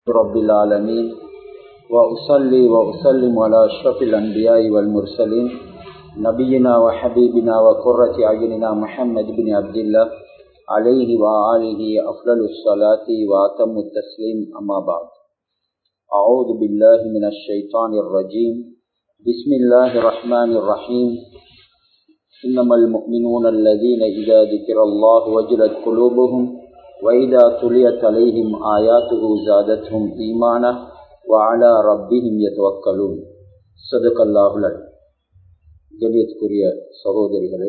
رب العالمين وأصلي وأسلم على أشرف الأنبياء والمرسلين نبينا وحبيبنا وقرة أعيننا محمد بن عبد الله عليه وآله أفضل الصلاة وأتم التسليم أما بعد أعوذ بالله من الشيطان الرجيم بسم الله الرحمن الرحيم إنما المؤمنون الذين إذا ذكر الله وجلت قلوبهم وإذا تليت عليهم آياته زادتهم إيمانا وعلى ربهم يتوكلون صدق الله العليم கண்ணியத்துக்குரிய சகோதரிகளே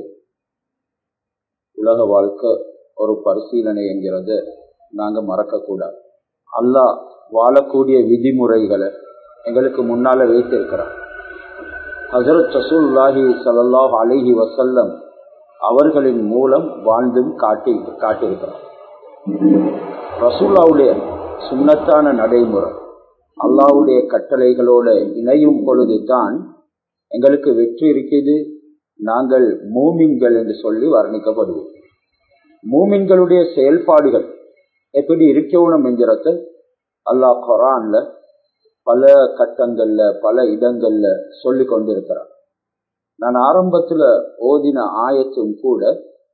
உலக வாழ்க்கை ஒரு பரிசீலனை என்கிறத நாங்கள் மறக்கக்கூடாது அல்லாஹ் வாழக்கூடிய விதிமுறைகளை எங்களுக்கு முன்னால வைத்திருக்கிறார் ஹசரத் ரசூல்லாஹி சல்லாஹ் அலிஹி வசல்லம் அவர்களின் மூலம் வாழ்ந்தும் காட்டி காட்டியிருக்கிறார் ரசூல்லாவுடைய சுண்ணத்தான நடைமுறை அல்லாவுடைய கட்டளைகளோட இணையும் பொழுது தான் எங்களுக்கு வெற்றி இருக்குது நாங்கள் மூமின்கள் என்று சொல்லி வர்ணிக்கப்படுவோம் மூமின்களுடைய செயல்பாடுகள் எப்படி இருக்கணும் என்கிறத அல்லாஹ் கொரான்ல பல கட்டங்கள்ல பல இடங்கள்ல சொல்லி கொண்டிருக்கிறார் நான் ஆரம்பத்துல ஓதின ஆயத்தும் கூட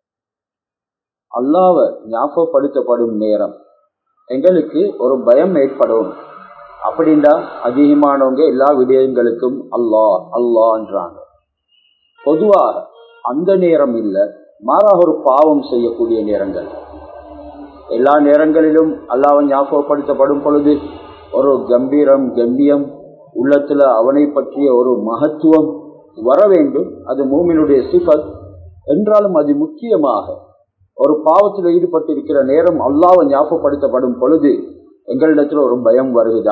அல்லாவ ஞாபகப்படுத்தப்படும் நேரம் எங்களுக்கு ஒரு பயம் ஏற்படும் அப்படின்னா அதிகமானவங்க எல்லா விடயங்களுக்கும் அல்லா அல்லான்றாங்க பொதுவாக அந்த நேரம் இல்லை மாறாக ஒரு பாவம் செய்யக்கூடிய நேரங்கள் எல்லா நேரங்களிலும் அல்லாவை ஞாபகப்படுத்தப்படும் பொழுது ஒரு கம்பீரம் கண்ணியம் உள்ளத்துல அவனை பற்றிய ஒரு மகத்துவம் வர வேண்டும் அது மூமினுடைய சிபத் என்றாலும் அது முக்கியமாக ஒரு பாவத்தில் ஈடுபட்டிருக்கிற நேரம் அல்லாவை ஞாபகப்படுத்தப்படும் பொழுது எங்களிடத்துல ஒரு பயம் வருகுதா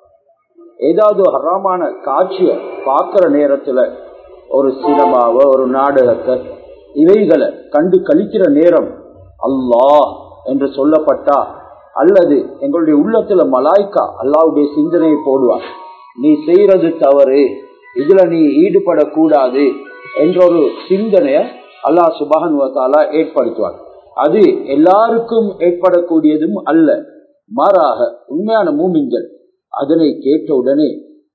ஏதாவது ஹராமான காட்சியை பார்க்கிற நேரத்துல ஒரு சினிமாவை ஒரு நாடகத்தை இவைகளை கண்டு கழிக்கிற நேரம் அல்லாஹ் என்று சொல்லப்பட்டா அல்லது எங்களுடைய உள்ளத்துல மலாய்க்கா அல்லாவுடைய சிந்தனையை போடுவார் நீ செய்யறது தவறு இதுல நீ ஈடுபடக்கூடாது என்ற ஒரு சிந்தனைய அல்லாஹ் சுபகன்வத்தாலா ஏற்படுத்துவார் அது எல்லாருக்கும் ஏற்படக்கூடியதும் அல்ல மாறாக உண்மையான மூமிங்கள் அதனை கேட்டவுடனே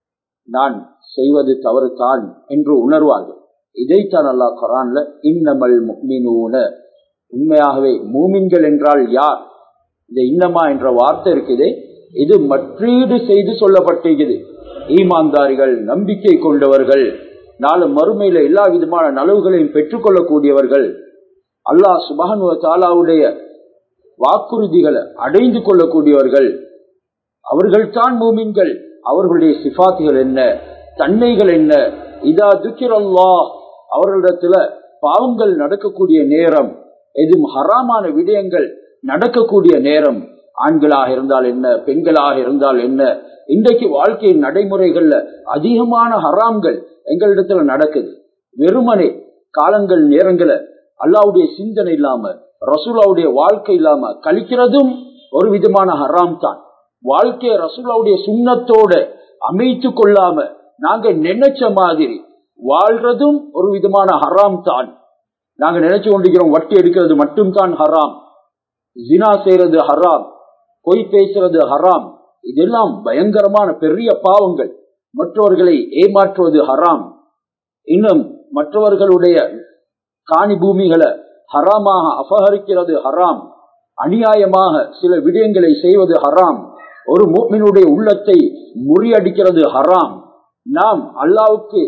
நான் செய்வது தவறு தான் என்று உணர்வார்கள் இதைத்தான் அல்லாஹ் குரான்ல இன்னமல் மீனூன உண்மையாகவே மூமின்கள் என்றால் யார் இந்த இன்னமா என்ற வார்த்தை இருக்குது இது மற்றீடு செய்து சொல்லப்பட்டிருக்குது ஈமான்தாரிகள் நம்பிக்கை கொண்டவர்கள் நாலு மறுமையில எல்லா விதமான நலவுகளையும் பெற்றுக்கொள்ளக்கூடியவர்கள் அல்லாஹ் சுபகன் தாலாவுடைய வாக்குறுதிகளை அடைந்து கொள்ளக்கூடியவர்கள் அவர்கள்தான் மூமின்கள் அவர்களுடைய சிபாத்துகள் என்ன தன்மைகள் என்ன இதா துக்கிரல்லா அவர்களிடத்துல பாவங்கள் நடக்கக்கூடிய நேரம் எதுவும் ஹராமான விடயங்கள் நடக்கக்கூடிய நேரம் ஆண்களாக இருந்தால் என்ன பெண்களாக இருந்தால் என்ன இன்றைக்கு வாழ்க்கையின் நடைமுறைகள்ல அதிகமான ஹராம்கள் எங்களிடத்துல நடக்குது வெறுமனே காலங்கள் நேரங்களை அல்லாவுடைய சிந்தனை இல்லாம ரசூலாவுடைய வாழ்க்கை இல்லாம கழிக்கிறதும் ஒரு விதமான ஹராம் தான் வாழ்க்கைய ரசூலாவுடைய சுண்ணத்தோட அமைத்து கொள்ளாம நாங்க நினைச்ச மாதிரி வாழ்றதும் ஒரு விதமான ஹராம் தான் நாங்க நினைச்சு கொண்டிருக்கிறோம் வட்டி எடுக்கிறது மட்டும் தான் ஹராம் ஜினா செய்யறது ஹராம் பொய் பேசுறது ஹராம் இதெல்லாம் பயங்கரமான பெரிய பாவங்கள் மற்றவர்களை ஏமாற்றுவது ஹராம் இன்னும் மற்றவர்களுடைய காணி பூமிகளை ஹராமாக அபகரிக்கிறது ஹராம் அநியாயமாக சில விடயங்களை செய்வது ஹராம் ஒரு மூமினுடைய உள்ளத்தை முறியடிக்கிறது ஹராம் நாம் அல்லாவுக்கு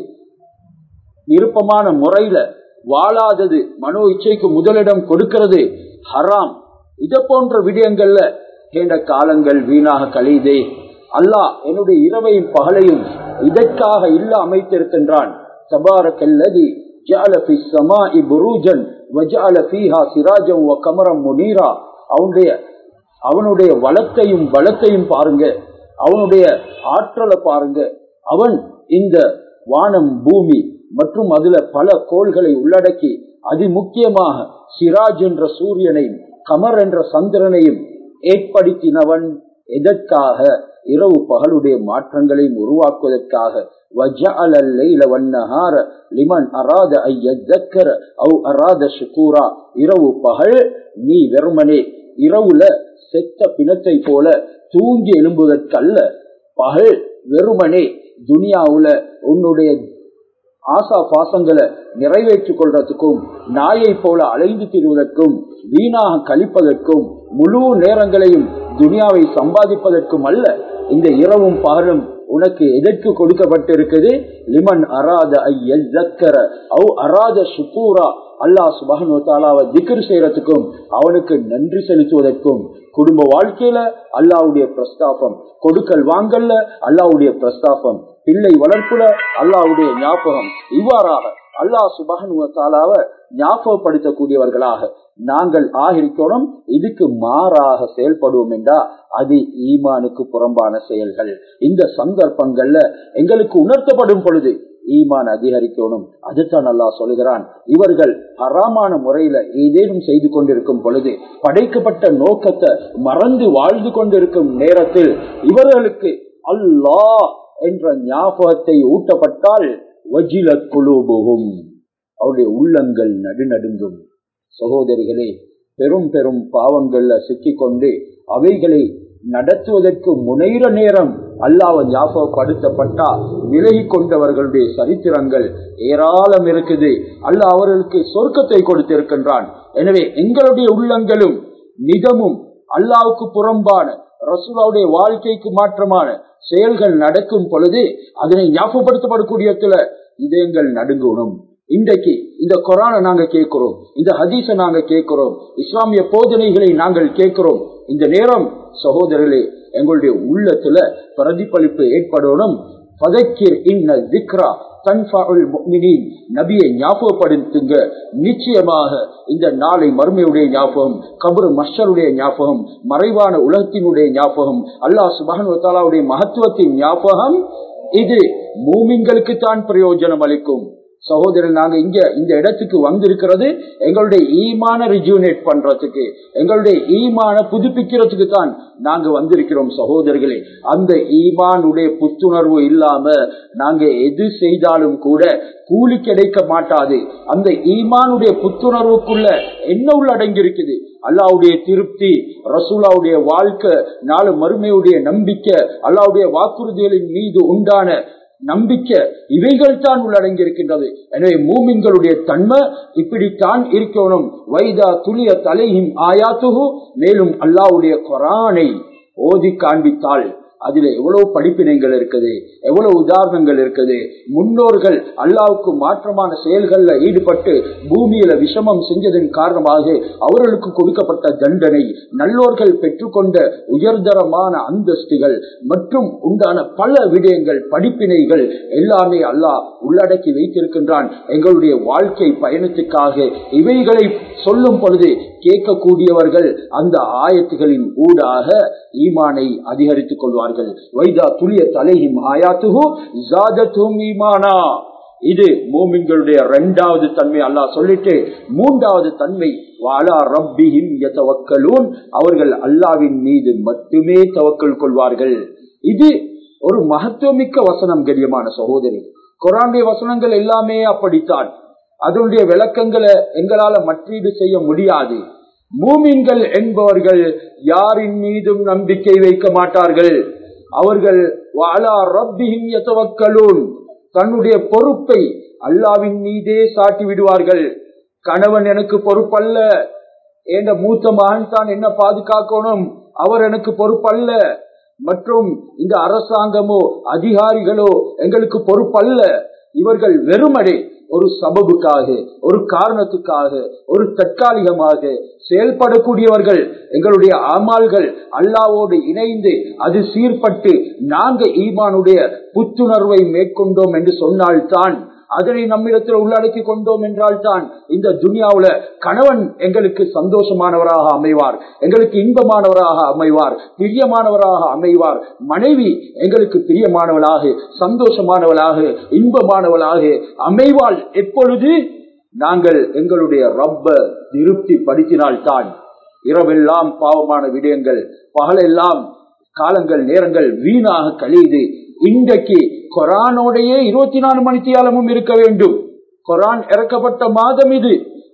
விருப்பமான முறையில வாழாதது மனோ இச்சைக்கு முதலிடம் கொடுக்கிறது ஹராம் இத போன்ற விடயங்கள்ல கேண்ட காலங்கள் வீணாக கழிதே அல்லாஹ் என்னுடைய இரவையும் பகலையும் இதற்காக இல்ல அமைத்திருக்கின்றான் தபாரக்கல்லதி ஜால ஃபி ஸமாஇ புரூஜன் வஜால ஃபீஹா சிராஜம் வ கமரம் முனீரா அவனுடைய அவனுடைய வளத்தையும் பலத்தையும் பாருங்க அவனுடைய ஆற்றலை பாருங்க அவன் இந்த வானம் பூமி மற்றும் அதுல பல கோள்களை உள்ளடக்கி அதி முக்கியமாக சிராஜ் என்ற சூரியனையும் கமர் என்ற சந்திரனையும் ஏற்படுத்தினவன் எதற்காக இரவு பகலுடைய மாற்றங்களையும் உருவாக்குவதற்காக லிமன் அராத இரவு பகல் நீ வெறுமனே இரவுல செத்த பிணத்தை போல தூங்கி எழும்புவதற்கல்ல பகல் வெறுமனே துனியாவுல உன்னுடைய ஆசா பாசங்களை நிறைவேற்றிக் கொள்றதுக்கும் நாயை போல அலைந்து திரிவதற்கும் வீணாக கழிப்பதற்கும் முழு நேரங்களையும் துனியாவை சம்பாதிப்பதற்கும் அல்ல இந்த இரவும் பகலும் உனக்கு எதற்கு கொடுக்கப்பட்டிருக்குது லிமன் அராத ஐயக்கர அவ் அராத சுக்கூரா அல்லாஹ் சுபகனு தாலாவை திக்ரு செய்யறதுக்கும் அவனுக்கு நன்றி செலுத்துவதற்கும் குடும்ப வாழ்க்கையில அல்லாவுடைய பிரஸ்தாபம் கொடுக்கல் வாங்கல்ல அல்லாவுடைய பிரஸ்தாபம் பிள்ளை வளர்ப்புல அல்லாவுடைய ஞாபகம் இவ்வாறாக அல்லாஹ் சுபகனு தாலாவை ஞாபகப்படுத்தக்கூடியவர்களாக நாங்கள் ஆகிருக்கணும் இதுக்கு மாறாக செயல்படுவோம் என்றா அது ஈமானுக்கு புறம்பான செயல்கள் இந்த சந்தர்ப்பங்கள்ல எங்களுக்கு உணர்த்தப்படும் பொழுது ஈமான் அதிகரிக்கணும் அதுதான் நல்லா சொல்லுகிறான் இவர்கள் அறாமான முறையில ஏதேனும் செய்து கொண்டிருக்கும் பொழுது படைக்கப்பட்ட நோக்கத்தை மறந்து வாழ்ந்து கொண்டிருக்கும் நேரத்தில் இவர்களுக்கு அல்லாஹ் என்ற ஞாபகத்தை ஊட்டப்பட்டால் வஜில குழுபுகும் அவருடைய உள்ளங்கள் நடுநடுங்கும் சகோதரிகளே பெரும் பெரும் பாவங்கள்ல சிக்கிக்கொண்டு அவைகளை நடத்துவதற்கு முனைகிற நேரம் அல்லாவை ஞாபகப்படுத்தப்பட்டா விலகி கொண்டவர்களுடைய சரித்திரங்கள் ஏராளம் இருக்குது அல்லாஹ் அவர்களுக்கு சொர்க்கத்தை கொடுத்திருக்கின்றான் எனவே எங்களுடைய உள்ளங்களும் நிதமும் அல்லாவுக்கு புறம்பான ரசூலாவுடைய வாழ்க்கைக்கு மாற்றமான செயல்கள் நடக்கும் பொழுது அதனை ஞாபகப்படுத்தப்படக்கூடிய இதயங்கள் நடுங்கணும் இன்றைக்கு இந்த கொரானை நாங்க கேட்கிறோம் இந்த ஹதீஸை நாங்க கேட்கிறோம் இஸ்லாமிய போதனைகளை நாங்கள் கேட்கிறோம் இந்த நேரம் சகோதரர்களே எங்களுடைய உள்ளத்துல பிரதிபலிப்பு ஏற்படணும் பதக்கீர் இன்ன திக்ரா நபியை ஞாபகப்படுத்துங்க நிச்சயமாக இந்த நாளை மறுமையுடைய ஞாபகம் கபரு மஷருடைய ஞாபகம் மறைவான உலகத்தினுடைய ஞாபகம் அல்லாஹ் சுபகனுடைய மகத்துவத்தின் ஞாபகம் இது மூமின்களுக்கு தான் பிரயோஜனம் அளிக்கும் சகோதரன் நாங்க இங்க இந்த இடத்துக்கு வந்திருக்கிறது எங்களுடைய ஈமான ரிஜூனேட் பண்றதுக்கு எங்களுடைய ஈமான புதுப்பிக்கிறதுக்கு தான் நாங்க வந்திருக்கிறோம் சகோதரர்களே அந்த ஈமானுடைய புத்துணர்வு இல்லாம நாங்க எது செய்தாலும் கூட கூலி கிடைக்க மாட்டாது அந்த ஈமானுடைய புத்துணர்வுக்குள்ள என்ன உள்ளடங்கி இருக்குது அல்லாவுடைய திருப்தி ரசூலாவுடைய வாழ்க்கை நாலு மறுமையுடைய நம்பிக்கை அல்லாவுடைய வாக்குறுதிகளின் மீது உண்டான நம்பிக்கை இவைகள் தான் உள்ளடங்கி இருக்கின்றது எனவே மூமின்களுடைய தன்மை இப்படித்தான் இருக்கணும் வைதா துளிய தலையும் ஆயாத்துகு மேலும் அல்லாவுடைய கொரானை ஓதி காண்பித்தால் அதுல எவ்வளவு படிப்பினைகள் இருக்குது எவ்வளவு உதாரணங்கள் இருக்குது முன்னோர்கள் அல்லாவுக்கு மாற்றமான செயல்கள்ல ஈடுபட்டு பூமியில விஷமம் செஞ்சதன் காரணமாக அவர்களுக்கு கொடுக்கப்பட்ட தண்டனை நல்லோர்கள் பெற்றுக்கொண்ட உயர்தரமான அந்தஸ்துகள் மற்றும் உண்டான பல விடயங்கள் படிப்பினைகள் எல்லாமே அல்லாஹ் உள்ளடக்கி வைத்திருக்கின்றான் எங்களுடைய வாழ்க்கை பயணத்துக்காக இவைகளை சொல்லும் பொழுது கேட்கக்கூடியவர்கள் அந்த ஆயத்துகளின் ஊடாக ஈமானை அதிகரித்துக் கொள்வார்கள் வைதா துளிய தலையும் ஆயாத்துகு ஜாதத்தும் ஈமானா இது மோமின்களுடைய இரண்டாவது தன்மை அல்லா சொல்லிட்டு மூன்றாவது தன்மை வாலா ரப்பிஹிம் யதவக்கலூன் அவர்கள் அல்லாவின் மீது மட்டுமே தவக்கல் கொள்வார்கள் இது ஒரு மகத்துவமிக்க வசனம் கரியமான சகோதரி குரானுடைய வசனங்கள் எல்லாமே அப்படித்தான் அதனுடைய விளக்கங்களை எங்களால மற்றீடு செய்ய முடியாது மூமின்கள் என்பவர்கள் யாரின் மீதும் நம்பிக்கை வைக்க மாட்டார்கள் அவர்கள் வாலா ரப்பிஹிம் யதவக்கலூன் தன்னுடைய பொறுப்பை அல்லாவின் மீதே சாட்டி விடுவார்கள் கணவன் எனக்கு பொறுப்பல்ல என்ற மூத்த மகன் தான் என்ன பாதுகாக்கணும் அவர் எனக்கு பொறுப்பல்ல மற்றும் இந்த அரசாங்கமோ அதிகாரிகளோ எங்களுக்கு பொறுப்பல்ல இவர்கள் வெறுமடே ஒரு சபபுக்காக ஒரு காரணத்துக்காக ஒரு தற்காலிகமாக செயல்படக்கூடியவர்கள் எங்களுடைய ஆமால்கள் அல்லாவோடு இணைந்து அது சீர்பட்டு நாங்க ஈமானுடைய புத்துணர்வை மேற்கொண்டோம் என்று சொன்னால்தான் அதனை நம்மிடத்தில் உள்ளடக்கி கொண்டோம் என்றால் தான் இந்த துனியாவுல கணவன் எங்களுக்கு சந்தோஷமானவராக அமைவார் எங்களுக்கு இன்பமானவராக அமைவார் பிரியமானவராக அமைவார் மனைவி எங்களுக்கு பிரியமானவளாக சந்தோஷமானவளாக இன்பமானவளாக அமைவாள் எப்பொழுது நாங்கள் எங்களுடைய ரப்ப திருப்தி படுத்தினால்தான் இரவெல்லாம் பாவமான விடயங்கள் பகலெல்லாம் காலங்கள் நேரங்கள் வீணாக கழியுது இன்றைக்கு கொரானோடையே இருபத்தி நாலு மணித்தியாலமும் இருக்க வேண்டும் கொரான் இறக்கப்பட்ட மாதம் இது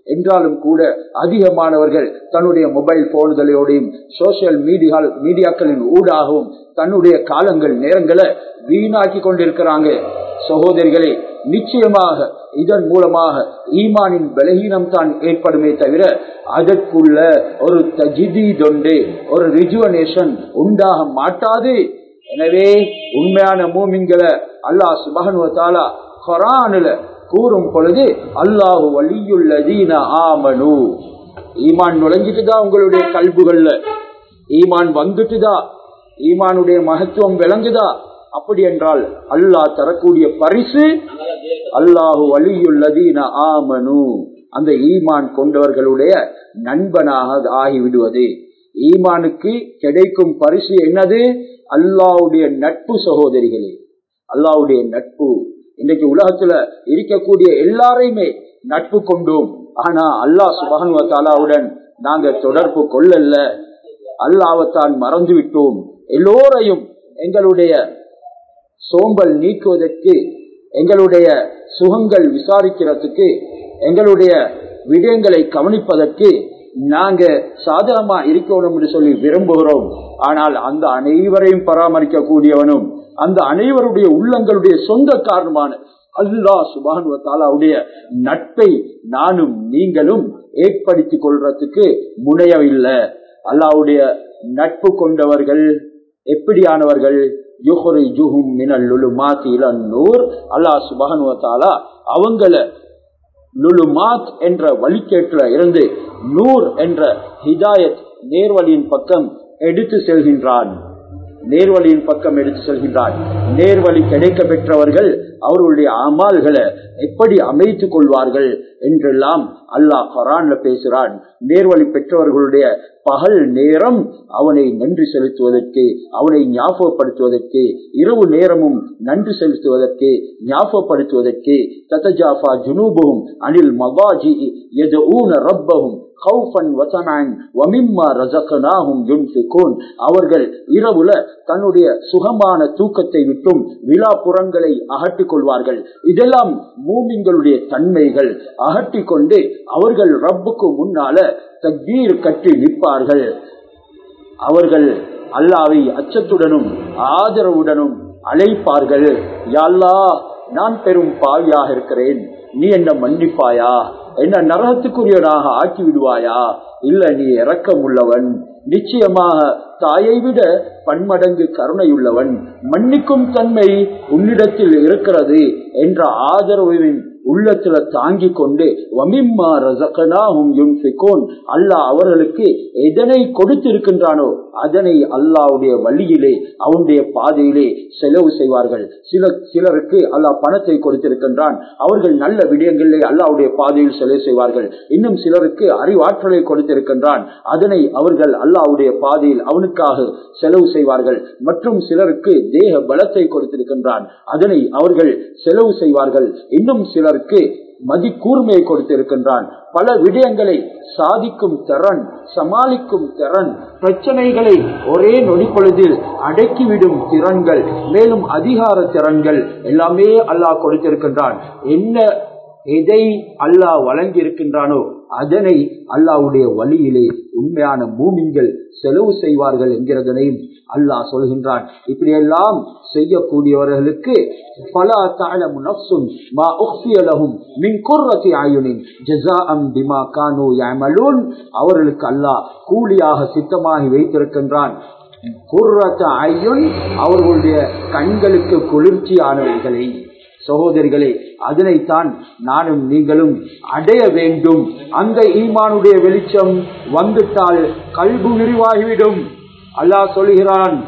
என்றாலும் கூட அதிகமானவர்கள் தன்னுடைய மொபைல் போன்களோடையும் சோசியல் மீடியா மீடியாக்களின் ஊடாகவும் தன்னுடைய காலங்கள் நேரங்களை வீணாக்கி கொண்டிருக்கிறாங்க சகோதரிகளே நிச்சயமாக இதன் மூலமாக ஈமானின் பலகீனம் தான் ஏற்படுமே தவிர அதற்குள்ள ஒரு தஜிதீதொண்டு ஒரு ரிஜுவனேஷன் உண்டாக மாட்டாது எனவே உண்மையான மூமின்களை அல்லாஹ் சுபகனுவத்தாலா கொரானுல கூறும் பொழுது அல்லாஹு வலியுள்ளதீன ஆமனு ஈமான் நுழைஞ்சிட்டுதான் உங்களுடைய கல்புகள்ல ஈமான் வந்துட்டுதா ஈமானுடைய மகத்துவம் விளங்குதா அப்படி என்றால் அல்லாஹ் தரக்கூடிய பரிசு அல்லாஹு வலியுள்ளதீன ஆமனு அந்த ஈமான் கொண்டவர்களுடைய நண்பனாக ஆகிவிடுவது ஈமானுக்கு கிடைக்கும் பரிசு என்னது அல்லாவுடைய நட்பு சகோதரிகளே அல்லாவுடைய நட்பு இன்றைக்கு உலகத்துல இருக்கக்கூடிய எல்லாரையுமே நட்பு கொண்டோம் ஆனா அல்லாஹ் சுபகன்வத்தாலாவுடன் நாங்க தொடர்பு கொள்ளல அல்லாவத்தான் மறந்து விட்டோம் எல்லோரையும் எங்களுடைய சோம்பல் நீக்குவதற்கு எங்களுடைய சுகங்கள் விசாரிக்கிறதுக்கு எங்களுடைய விடயங்களை கவனிப்பதற்கு நாங்க சாதகமா இருக்கணும் என்று சொல்லி விரும்புகிறோம் ஆனால் அந்த அனைவரையும் பராமரிக்க கூடியவனும் அந்த அனைவருடைய உள்ளங்களுடைய சொந்த காரணமான அல்லா சுபானுவத்தாலாவுடைய நட்பை நானும் நீங்களும் ஏற்படுத்திக் கொள்றதுக்கு முனையவில்லை அல்லாவுடைய நட்பு கொண்டவர்கள் எப்படியானவர்கள் அல்லாஹ் சுபகனுவத்தாலா அவங்கள லுலுமாத் என்ற வழிகேட்டுல இருந்து நூர் என்ற ஹிதாயத் நேர்வழியின் பக்கம் எடுத்து செல்கின்றான் நேர்வழியின் பக்கம் எடுத்து செல்கின்றான் நேர்வழி கிடைக்க பெற்றவர்கள் அவர்களுடைய அமால்களை எப்படி அமைத்துக் கொள்வார்கள் என்றெல்லாம் அல்லாஹ் குரான்ல பேசுகிறான் நேர்வழி பெற்றவர்களுடைய பகல் நேரம் அவனை நன்றி செலுத்துவதற்கு அவனை ஞாபகப்படுத்துவதற்கு இரவு நேரமும் நன்றி செலுத்துவதற்கு ஞாபகப்படுத்துவதற்கு தத்தஜாஃபா ஜுனூபும் அனில் மவாஜி எது ஊன ரப்பகும் அவர்கள் இரவுல தன்னுடைய சுகமான தூக்கத்தை விட்டும் விழாப்புறங்களை அகற்றிக் கொள்வார்கள் இதெல்லாம் மூமிங்களுடைய தன்மைகள் அகற்றி கொண்டு அவர்கள் ரப்புக்கு முன்னால தக்பீர் கட்டி நிற்பார்கள் அவர்கள் அல்லாவை அச்சத்துடனும் ஆதரவுடனும் அழைப்பார்கள் யாழ்லா நான் பெரும் பாவியாக இருக்கிறேன் நீ என்ன மன்னிப்பாயா என்ன நரகத்துக்குரியவனாக ஆக்கி விடுவாயா இல்ல நீ இரக்கம் உள்ளவன் நிச்சயமாக தாயை விட பன்மடங்கு கருணையுள்ளவன் மன்னிக்கும் தன்மை உன்னிடத்தில் இருக்கிறது என்ற ஆதரவின் உள்ளத்துல தாங்கி கொண்டு வமிம்மா ரசகனாகும் யுன்ஃபிகோன் அல்லாஹ் அவர்களுக்கு எதனை கொடுத்திருக்கின்றானோ அதனை அல்லாவுடைய வழியிலே அவனுடைய பாதையிலே செலவு செய்வார்கள் சில சிலருக்கு அல்லாஹ் பணத்தை கொடுத்திருக்கின்றான் அவர்கள் நல்ல விடயங்களிலே அல்லாவுடைய பாதையில் செலவு செய்வார்கள் இன்னும் சிலருக்கு அறிவாற்றலை கொடுத்திருக்கின்றான் அதனை அவர்கள் அல்லாவுடைய பாதையில் அவனுக்காக செலவு செய்வார்கள் மற்றும் சிலருக்கு தேக பலத்தை கொடுத்திருக்கின்றான் அதனை அவர்கள் செலவு செய்வார்கள் இன்னும் சிலருக்கு மதி கூர்மையை கொடுத்திருக்கின்றான் பல விடயங்களை சாதிக்கும் திறன் சமாளிக்கும் திறன் பிரச்சனைகளை ஒரே நொடி பொழுதில் அடக்கிவிடும் திறன்கள் மேலும் அதிகார திறன்கள் எல்லாமே அல்லாஹ் கொடுத்திருக்கின்றான் என்ன எதை அல்லாஹ் வழங்கி இருக்கின்றானோ அதனை அல்லாவுடைய வழியிலே உண்மையான மூமின்கள் செலவு செய்வார்கள் என்கிறதனையும் அல்லாஹ் சொல்கின்றான் இப்படியெல்லாம் செய்யக்கூடியவர்களுக்கு பல தாழம் நப்சும் மா உக்ஃபியலகும் மின் குர்ரத்தி ஆயுனின் ஜஸாஅம் பிமா கானு யமலூன் அவர்களுக்கு அல்லாஹ் கூலியாக சித்தமாகி வைத்திருக்கின்றான் குர்ரத்த ஐயுன் அவர்களுடைய கண்களுக்கு குளிர்ச்சியானவைகளை சகோதரிகளே அதனைத்தான் நானும் நீங்களும் அடைய வேண்டும் அந்த ஈமானுடைய வெளிச்சம் வந்துட்டால் கல்பு விரிவாகிவிடும் அல்லாஹ் சொல்கிறான்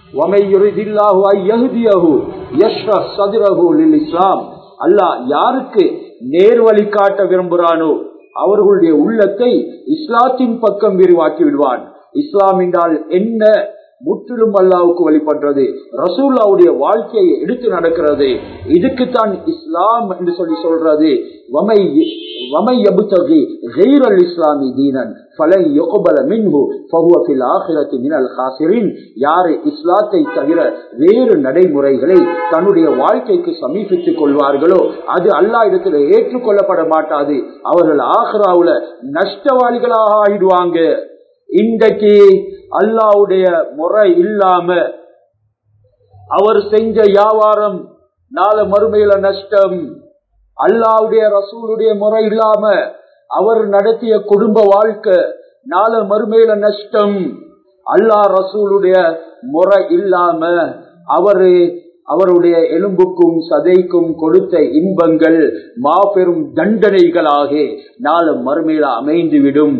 இஸ்லாம் அல்லாஹ் யாருக்கு நேர்வழி காட்ட விரும்புகிறானோ அவர்களுடைய உள்ளத்தை இஸ்லாத்தின் பக்கம் விரிவாக்கி விடுவான் இஸ்லாம் என்றால் என்ன முற்றிலும் அல்லாவுக்கு வழிபடுறது ரசூல்லாவுடைய வாழ்க்கையை எடுத்து நடக்கிறது இதுக்குத்தான் இஸ்லாம் என்று சொல்லி சொல்றது வமை ومن يبتغي غير الاسلام دينا فلن يقبل منه فهو في الاخره من الخاسرين யார் இஸ்லாத்தை தவிர வேறு நடைமுறைகளை தன்னுடைய வாழ்க்கைக்கு சமீபித்துக் கொள்வார்களோ அது அல்லாஹ் இடத்துல ஏற்றுக்கொள்ளப்பட மாட்டாது அவர்கள் ஆஹ்ராவுல நஷ்டவாளிகளாக ஆயிடுவாங்க இன்றைக்கு அல்லாவுடைய முறை இல்லாம அவர் செஞ்ச வியாபாரம் நாள மறுமையில நஷ்டம் அல்லாவுடைய ரசூலுடைய முறை இல்லாம அவர் நடத்திய குடும்ப வாழ்க்கை நாள மறுமையில நஷ்டம் அல்லாஹ் ரசூலுடைய முறை இல்லாம அவரு அவருடைய எலும்புக்கும் சதைக்கும் கொடுத்த இன்பங்கள் மாபெரும் தண்டனைகளாக நாளும் மறுமையில அமைந்துவிடும்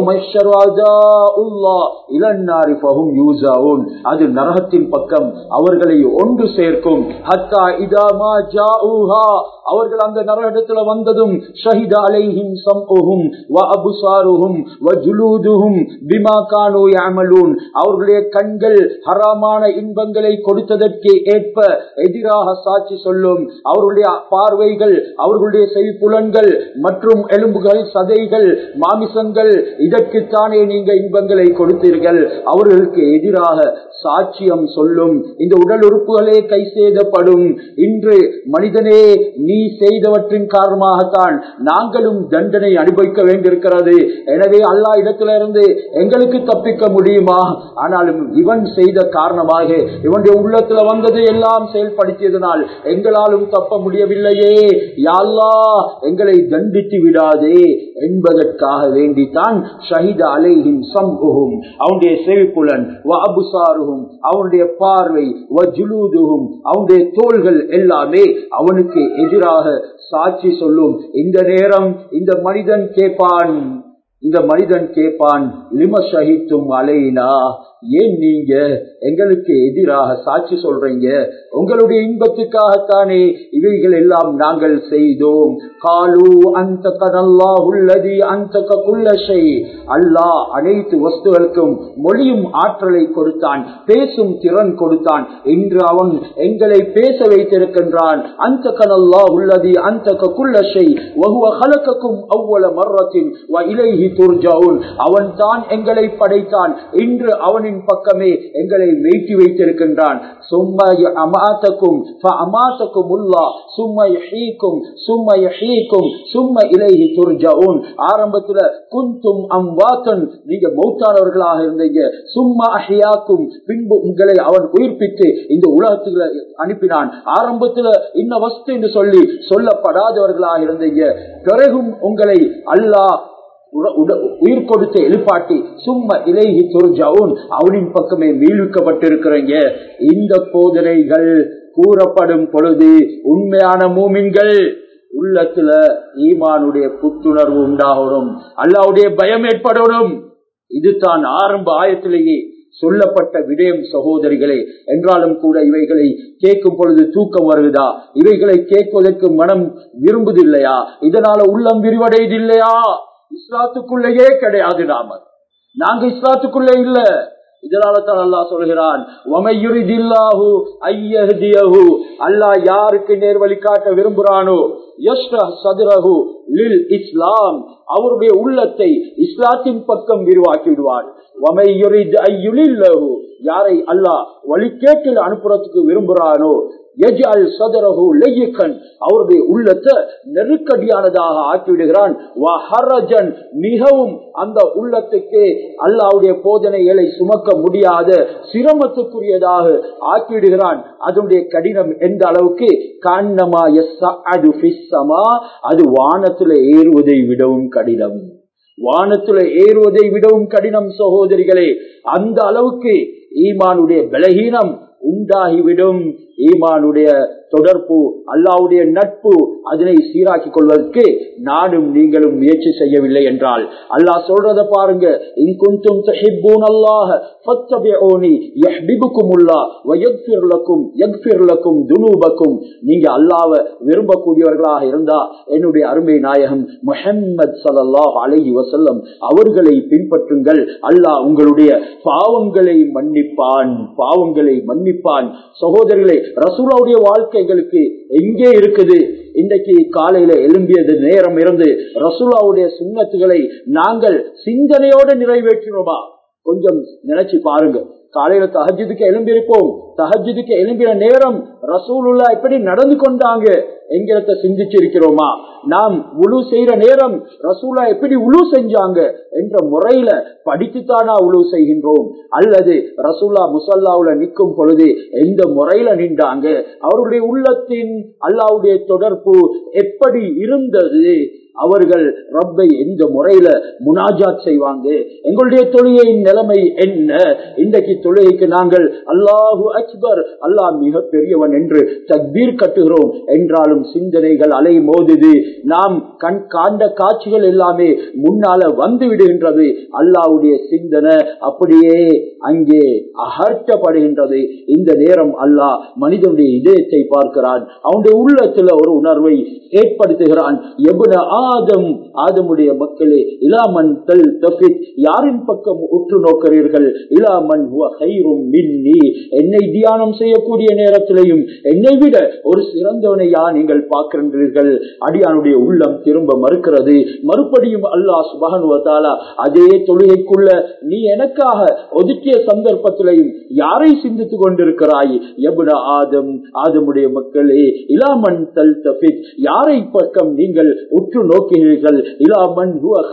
அது நரகத்தின் பக்கம் அவர்களை ஒன்று சேர்க்கும் ஹத்தா இதாமா அவர்கள் அந்த நரகத்துல வந்ததும் ஷஹித் அலைஹிம் சம்ஹும் வ அபுசாருஹும் வ ஜுலூதுஹும் பிமா கானு யஅமலூன் அவர்களுடைய கண்கள் ஹராமான இன்பங்களை கொடுத்ததற்கு ஏற்ப எதிராக சாட்சி சொல்லும் அவர்களுடைய பார்வைகள் அவர்களுடைய செவிப்புலன்கள் மற்றும் எலும்புகள் சதைகள் மாமிசங்கள் இதற்குத்தானே நீங்க இன்பங்களை கொடுத்தீர்கள் அவர்களுக்கு எதிராக சாட்சியம் சொல்லும் இந்த உடல் உறுப்புகளே கை சேதப்படும் இன்று மனிதனே நீ செய்தவற்றின் காரணமாகத்தான் நாங்களும் தண்டனை அனுபவிக்க வேண்டியிருக்கிறது எனவே அல்லா இடத்துல இருந்து எங்களுக்கு தப்பிக்க முடியுமா ஆனாலும் இவன் செய்த காரணமாக இவனுடைய உள்ளத்துல வந்தது எல்லாம் செயல்படுத்தியதனால் எங்களாலும் தப்ப முடியவில்லையே யாழ்லா எங்களை தண்டித்து விடாதே என்பதற்காக வேண்டித்தான் ஷஹித அலைஹிம் சம்புகும் அவனுடைய செவிப்புலன் அபுசாருகும் அவனுடைய பார்வை ஜுலூதுகும் அவனுடைய தோள்கள் எல்லாமே அவனுக்கு எதிராக சாட்சி சொல்லும் இந்த நேரம் இந்த மனிதன் கேட்பான் இந்த மனிதன் கேட்பான் லிம ஷஹித்தும் அலைனா ஏன் நீங்க எங்களுக்கு எதிராக சாட்சி சொல்றீங்க உங்களுடைய இன்பத்துக்காகத்தானே இவைகள் எல்லாம் நாங்கள் செய்தோம் காலு அந்த கடல்லா உள்ளதி அந்த குல்லஷை அல்லாஹ் அனைத்து வஸ்துகளுக்கும் மொழியும் ஆற்றலை கொடுத்தான் பேசும் திறன் கொடுத்தான் இன்று அவன் எங்களை பேச வைத்திருக்கின்றான் அந்த கனல்லா உள்ளதி அந்த குல்லஷை வகுவ கலக்கக்கும் அவ்வள மர்ரத்தின் இலைஹி துர்ஜவுன் அவன் தான் எங்களை படைத்தான் இன்று அவனின் பக்கமே எங்களை வெயிட்டி வைத்திருக்கின்றான் சும்மா அமாத்தக்கும் அமாத்தக்கும் உள்ளா சும்மா யஹீக்கும் சும்மா யஹீக்கும் சும்மா இலைஹி துர்ஜவுன் ஆரம்பத்துல குந்தும் அம்வாத்தன் நீங்க மௌத்தானவர்களாக இருந்தீங்க சும்மா அஹியாக்கும் பின்பு உங்களை அவன் உயிர்ப்பித்து இந்த உலகத்துல அனுப்பினான் ஆரம்பத்துல இன்ன வஸ்து என்று சொல்லி சொல்லப்படாதவர்களாக இருந்தீங்க பிறகும் உங்களை அல்லாஹ் உயிர் கொடுத்து எழுப்பாட்டி சும்மா இலைகி துர்ஜவுன் அவனின் பக்கமே மீழ்விக்கப்பட்டிருக்கிறீங்க இந்த போதனைகள் கூறப்படும் பொழுது உண்மையான மூமின்கள் உள்ளத்துல ஈமானுடைய புத்துணர்வு உண்டாகணும் அல்லாவுடைய பயம் ஏற்படணும் இதுதான் ஆரம்ப ஆயத்திலேயே சொல்லப்பட்ட விடயம் சகோதரிகளே என்றாலும் கூட இவைகளை கேட்கும் பொழுது தூக்கம் வருகுதா இவைகளை கேட்பதற்கு மனம் விரும்புதில்லையா இதனால உள்ளம் விரிவடையதில்லையா இஸ்லாத்துக்குள்ளேயே கிடையாது நாம நாங்க இஸ்லாத்துக்குள்ளே இல்ல இதனால தான் அல்லா சொல்கிறான் அல்லாஹ் யாருக்கு நேர் வழி காட்ட விரும்புறானோ இஸ்லாம் அவருடைய உள்ளத்தை இஸ்லாத்தின் பக்கம் விரிவாக்கி விடுவான் யாரை அல்லாஹ் வழிகேட்டில் அனுப்புறதுக்கு விரும்புறானோ அவருடைய உள்ளத்தை நெருக்கடியானதாக ஆக்கிவிடுகிறான் மிகவும் அந்த உள்ளத்துக்கு அல்லாவுடைய போதனைகளை சுமக்க முடியாத சிரமத்துக்குரியதாக ஆக்கிவிடுகிறான் அதனுடைய கடினம் எந்த அளவுக்கு அது வானத்துல ஏறுவதை விடவும் கடினம் வானத்துல ஏறுவதை விடவும் கடினம் சகோதரிகளே அந்த அளவுக்கு ஈமானுடைய பலகீனம் உண்டாகிவிடும் ஈமானுடைய தொடர்பு அல்லாவுடைய நட்பு அதனை சீராக்கிக் கொள்வதற்கு நானும் நீங்களும் முயற்சி செய்யவில்லை என்றால் அல்லாஹ் சொல்றத பாருங்க இன்குந்தும் தஹிப்பூன் அல்லாஹ் ஃபத்தபிஊனி யஹ்பிபுக்குமுல்லாஹ் வயக்ஃபிர் லக்கும் யக்ஃபிர் லக்கும் துனூபக்கும் நீங்க அல்லாஹ்வை விரும்பக்கூடியவர்களாக இருந்தா என்னுடைய அருமை நாயகம் முஹம்மது ஸல்லல்லாஹு அலைஹி வஸல்லம் அவர்களை பின்பற்றுங்கள் அல்லாஹ் உங்களுடைய பாவங்களை மன்னிப்பான் பாவங்களை மன்னிப்பான் சகோதரர்களே ரசூலாவுடைய வாழ்க்கை எங்களுக்கு எங்கே இருக்குது இன்றைக்கு காலையில எழும்பியது நேரம் இருந்து ரசூலாவுடைய சுண்ணத்துகளை நாங்கள் சிந்தனையோடு நிறைவேற்றினோமா கொஞ்சம் நினைச்சு பாருங்க காலையில தஹஜுதுக்கு எழும்பியிருப்போம் தஹஜுதுக்கு எழும்பின நேரம் ரசூலுல்லா எப்படி நடந்து கொண்டாங்க என்கிறத சிந்திச்சிருக்கிறோமா நாம் உழு செய்யற நேரம் ரசூலா எப்படி உழு செஞ்சாங்க என்ற முறையில படித்துத்தானா உழு செய்கின்றோம் அல்லது ரசூலா முசல்லாவுல நிற்கும் பொழுது எந்த முறையில நின்றாங்க அவருடைய உள்ளத்தின் அல்லாவுடைய தொடர்பு எப்படி இருந்தது அவர்கள் ரப்பை எந்த முறையில முனாஜாத் செய்வாங்க எங்களுடைய தொழுகையின் நிலைமை என்ன இன்றைக்கு தொழுகைக்கு நாங்கள் அல்லாஹு அக்பர் அல்லாஹ் மிக பெரியவன் என்று தக்பீர் கட்டுகிறோம் என்றாலும் சிந்தனைகள் அலை மோதுது நாம் கண் காண்ட காட்சிகள் எல்லாமே முன்னால வந்து விடுகின்றது அல்லாவுடைய சிந்தனை அப்படியே அங்கே அகற்றப்படுகின்றது இந்த நேரம் அல்லாஹ் மனிதனுடைய இதயத்தை பார்க்கிறான் அவனுடைய உள்ளத்துல ஒரு உணர்வை ஏற்படுத்துகிறான் எபுன ஆதம் ஆதமுடைய மக்களே இலாமன் தல் தஃபித் யாரின் பக்கம் உற்று நோக்கிறீர்கள் இலாமன் மின்னி என்னை தியானம் செய்யக்கூடிய நேரத்திலையும் என்னை விட ஒரு சிறந்தவனை யா நீங்கள் பார்க்கின்றீர்கள் அடியானுடைய உள்ளம் திரும்ப மறுக்கிறது மறுபடியும் அல்லாஹ் சுபகனுவத்தாலா அதே தொழுகைக்குள்ள நீ எனக்காக ஒதுக்கிய சந்தர்ப்பத்திலையும் யாரை சிந்தித்துக் கொண்டிருக்கிறாய் எபுட ஆதம் ஆதமுடைய மக்களே இலாமன் தல் தஃபித் யாரை பக்கம் நீங்கள் உற்று நோக்கினீர்கள் இலாமன்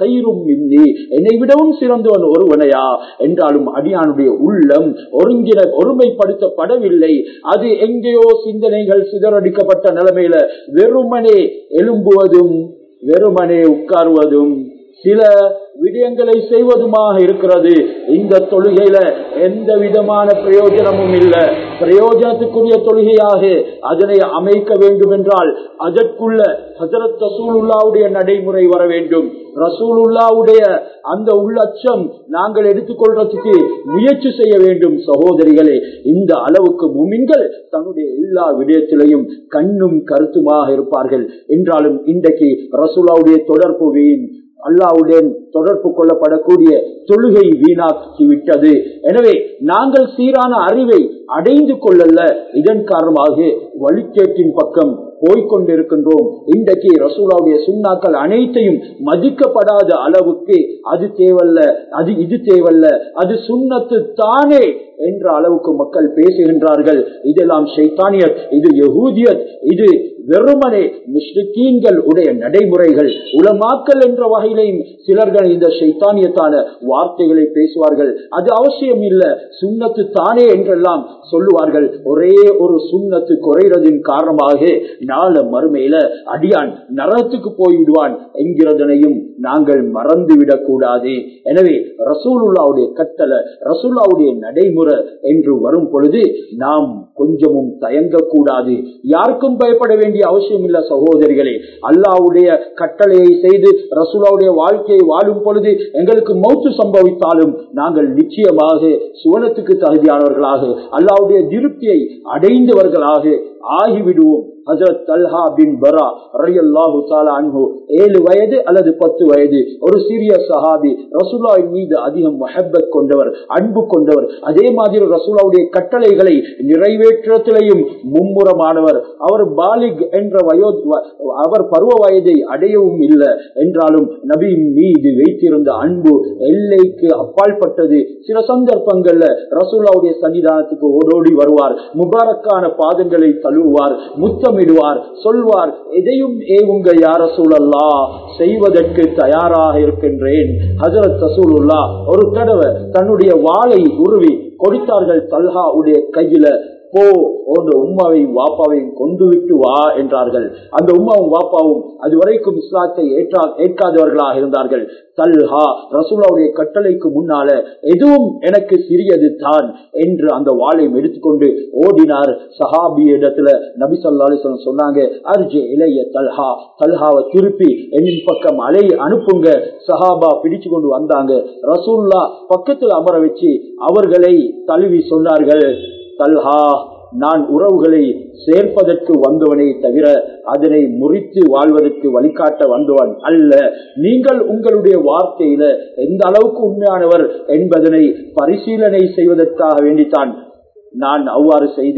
மின்னி என்னை விடவும் சிறந்தவன் ஒருவனையா என்றாலும் அடியானுடைய உள்ளம் ஒருங்கின ஒருமைப்படுத்தப்படவில்லை அது எங்கேயோ சிந்தனைகள் சிதறடிக்கப்பட்ட நிலைமையில வெறுமனே எழும்புவதும் வெறுமனே உட்காருவதும் சில விடயங்களை செய்வதுமாக இருக்கிறது இந்த தொழுகையில எந்த விதமான பிரயோஜனமும் இல்லை பிரயோஜனத்துக்குரிய தொழுகையாக அதனை அமைக்க வேண்டும் என்றால் அதற்குள்ள ஹசரத் ரசூலுல்லாவுடைய நடைமுறை வர வேண்டும் ரசூலுல்லாவுடைய அந்த உள்ளச்சம் நாங்கள் எடுத்துக்கொள்றதுக்கு முயற்சி செய்ய வேண்டும் சகோதரிகளே இந்த அளவுக்கு முமின்கள் தன்னுடைய எல்லா விடயத்திலையும் கண்ணும் கருத்துமாக இருப்பார்கள் என்றாலும் இன்றைக்கு ரசூலாவுடைய தொடர்பு வீண் அல்லாவுடன் தொடர்பு கொள்ளப்படக்கூடிய தொழுகை வீணாக்கி விட்டது எனவே நாங்கள் சீரான அறிவை அடைந்து கொள்ளல இதன் காரணமாக வழிகேட்டின் பக்கம் போய்கொண்டிருக்கின்றோம் இன்றைக்கு ரசூலாவுடைய சுண்ணாக்கள் அனைத்தையும் மதிக்கப்படாத அளவுக்கு அது தேவல்ல அது இது தேவல்ல அது சுண்ணத்து தானே என்ற அளவுக்கு மக்கள் பேசுகின்றார்கள் இதெல்லாம் ஷைத்தானியர் இது யகூதியத் இது வெறுமனே முஸ்லிக்கீன்கள் உடைய நடைமுறைகள் உலமாக்கல் என்ற வகையிலையும் சிலர்கள் இந்த சைத்தானியத்தான வார்த்தைகளை பேசுவார்கள் அது அவசியம் இல்ல சுண்ணத்து தானே என்றெல்லாம் சொல்லுவார்கள் ஒரே ஒரு சுண்ணத்து குறைறதின் காரணமாக நாள மறுமையில அடியான் நரகத்துக்கு போய்விடுவான் என்கிறதனையும் நாங்கள் மறந்துவிடக் கூடாது எனவே ரசூலுல்லாவுடைய கட்டளை ரசூல்லாவுடைய நடைமுறை என்று வரும் பொழுது நாம் கொஞ்சமும் தயங்கக்கூடாது யாருக்கும் பயப்பட வேண்டிய அவசியம் இல்ல சகோதரிகளே அல்லாவுடைய கட்டளையை செய்து ரசூலாவுடைய வாழ்க்கையை வாழும் பொழுது எங்களுக்கு மௌத்து சம்பவித்தாலும் நாங்கள் நிச்சயமாக சுவனத்துக்கு தகுதியானவர்களாக அல்லாவுடைய திருப்தியை அடைந்தவர்களாக ஆகிவிடுவோம் ஹசரத் தல்ஹா பின் பரா ரயல்லாஹு தாலா அன்ஹு ஏழு வயது அல்லது பத்து வயது ஒரு சிறிய சஹாபி ரசூலாவின் மீது அதிகம் மஹப்பத் கொண்டவர் அன்பு கொண்டவர் அதே மாதிரி ரசூலாவுடைய கட்டளைகளை நிறைவேற்றத்திலையும் மும்முரமானவர் அவர் பாலிக் என்ற வயோ அவர் பருவ வயதை அடையவும் இல்லை என்றாலும் நபியின் மீது வைத்திருந்த அன்பு எல்லைக்கு அப்பாற்பட்டது சில சந்தர்ப்பங்கள்ல ரசூலாவுடைய சன்னிதானத்துக்கு ஓடோடி வருவார் முபாரக்கான பாதங்களை தழுவுவார் முத்தமிடுவார் சொல்வார் எதையும் ஏவுங்க யார சூழல்லா செய்வதற்கு தயாராக இருக்கின்றேன் ஹசரத் ரசூலுல்லா ஒரு தடவை தன்னுடைய வாளை உருவி கொடுத்தார்கள் தல்ஹா உடைய கையில போ உன் உம்மாவையும் வாப்பாவையும் கொண்டு விட்டு வா என்றார்கள் அந்த உம்மாவும் வாப்பாவும் அதுவரைக்கும் இஸ்லாத்தை ஏற்றா ஏற்காதவர்களாக இருந்தார்கள் தல்ஹா ரசூலாவுடைய கட்டளைக்கு முன்னால எதுவும் எனக்கு சிறியது தான் என்று அந்த வாளையும் எடுத்துக்கொண்டு ஓடினார் சஹாபி இடத்துல நபி சொல்லா சொன்னாங்க அர்ஜே இளைய தல்ஹா தல்ஹாவை திருப்பி என்னின் பக்கம் அலை அனுப்புங்க சஹாபா பிடிச்சு கொண்டு வந்தாங்க ரசூல்லா பக்கத்தில் அமர வச்சு அவர்களை தழுவி சொன்னார்கள் தல்ஹா நான் உறவுகளை சேர்ப்பதற்கு வந்தவனே தவிர அதனை முறித்து வாழ்வதற்கு வழிகாட்ட வந்தவன் அல்ல நீங்கள் உங்களுடைய வார்த்தையில எந்த அளவுக்கு உண்மையானவர் என்பதனை பரிசீலனை செய்வதற்காக வேண்டித்தான் நான் அவ்வாறு செய்தேன்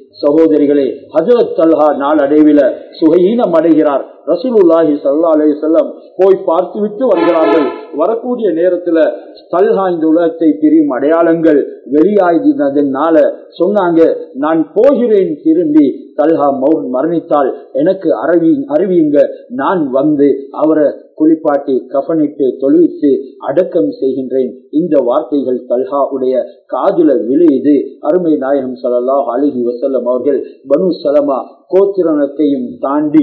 சகோதரிகளே ஹஜரத் தல்ஹா நாள் அடைவில சுகையீனம் அடைகிறார் ரசூலுல்லாஹி சல்லா அலைஹி செல்லம் போய் பார்த்துவிட்டு வருகிறார்கள் வரக்கூடிய நேரத்துல தல்ஹா இந்த உலகத்தை பிரியும் அடையாளங்கள் வெளியாகினதுனால சொன்னாங்க நான் போகிறேன் திரும்பி தல்ஹா மௌன் மரணித்தால் எனக்கு அறிவி அறிவியுங்க நான் வந்து அவரை குளிப்பாட்டி கஃனிட்டு தொழுவித்து அடக்கம் செய்கின்றேன் இந்த வார்த்தைகள் தல்ஹா உடைய காதுல விழுது அருமை நாயகம் சல்லாஹ் அலிஹி வசல்லம் அவர்கள் பனு சலமா கோத்திரணத்தையும் தாண்டி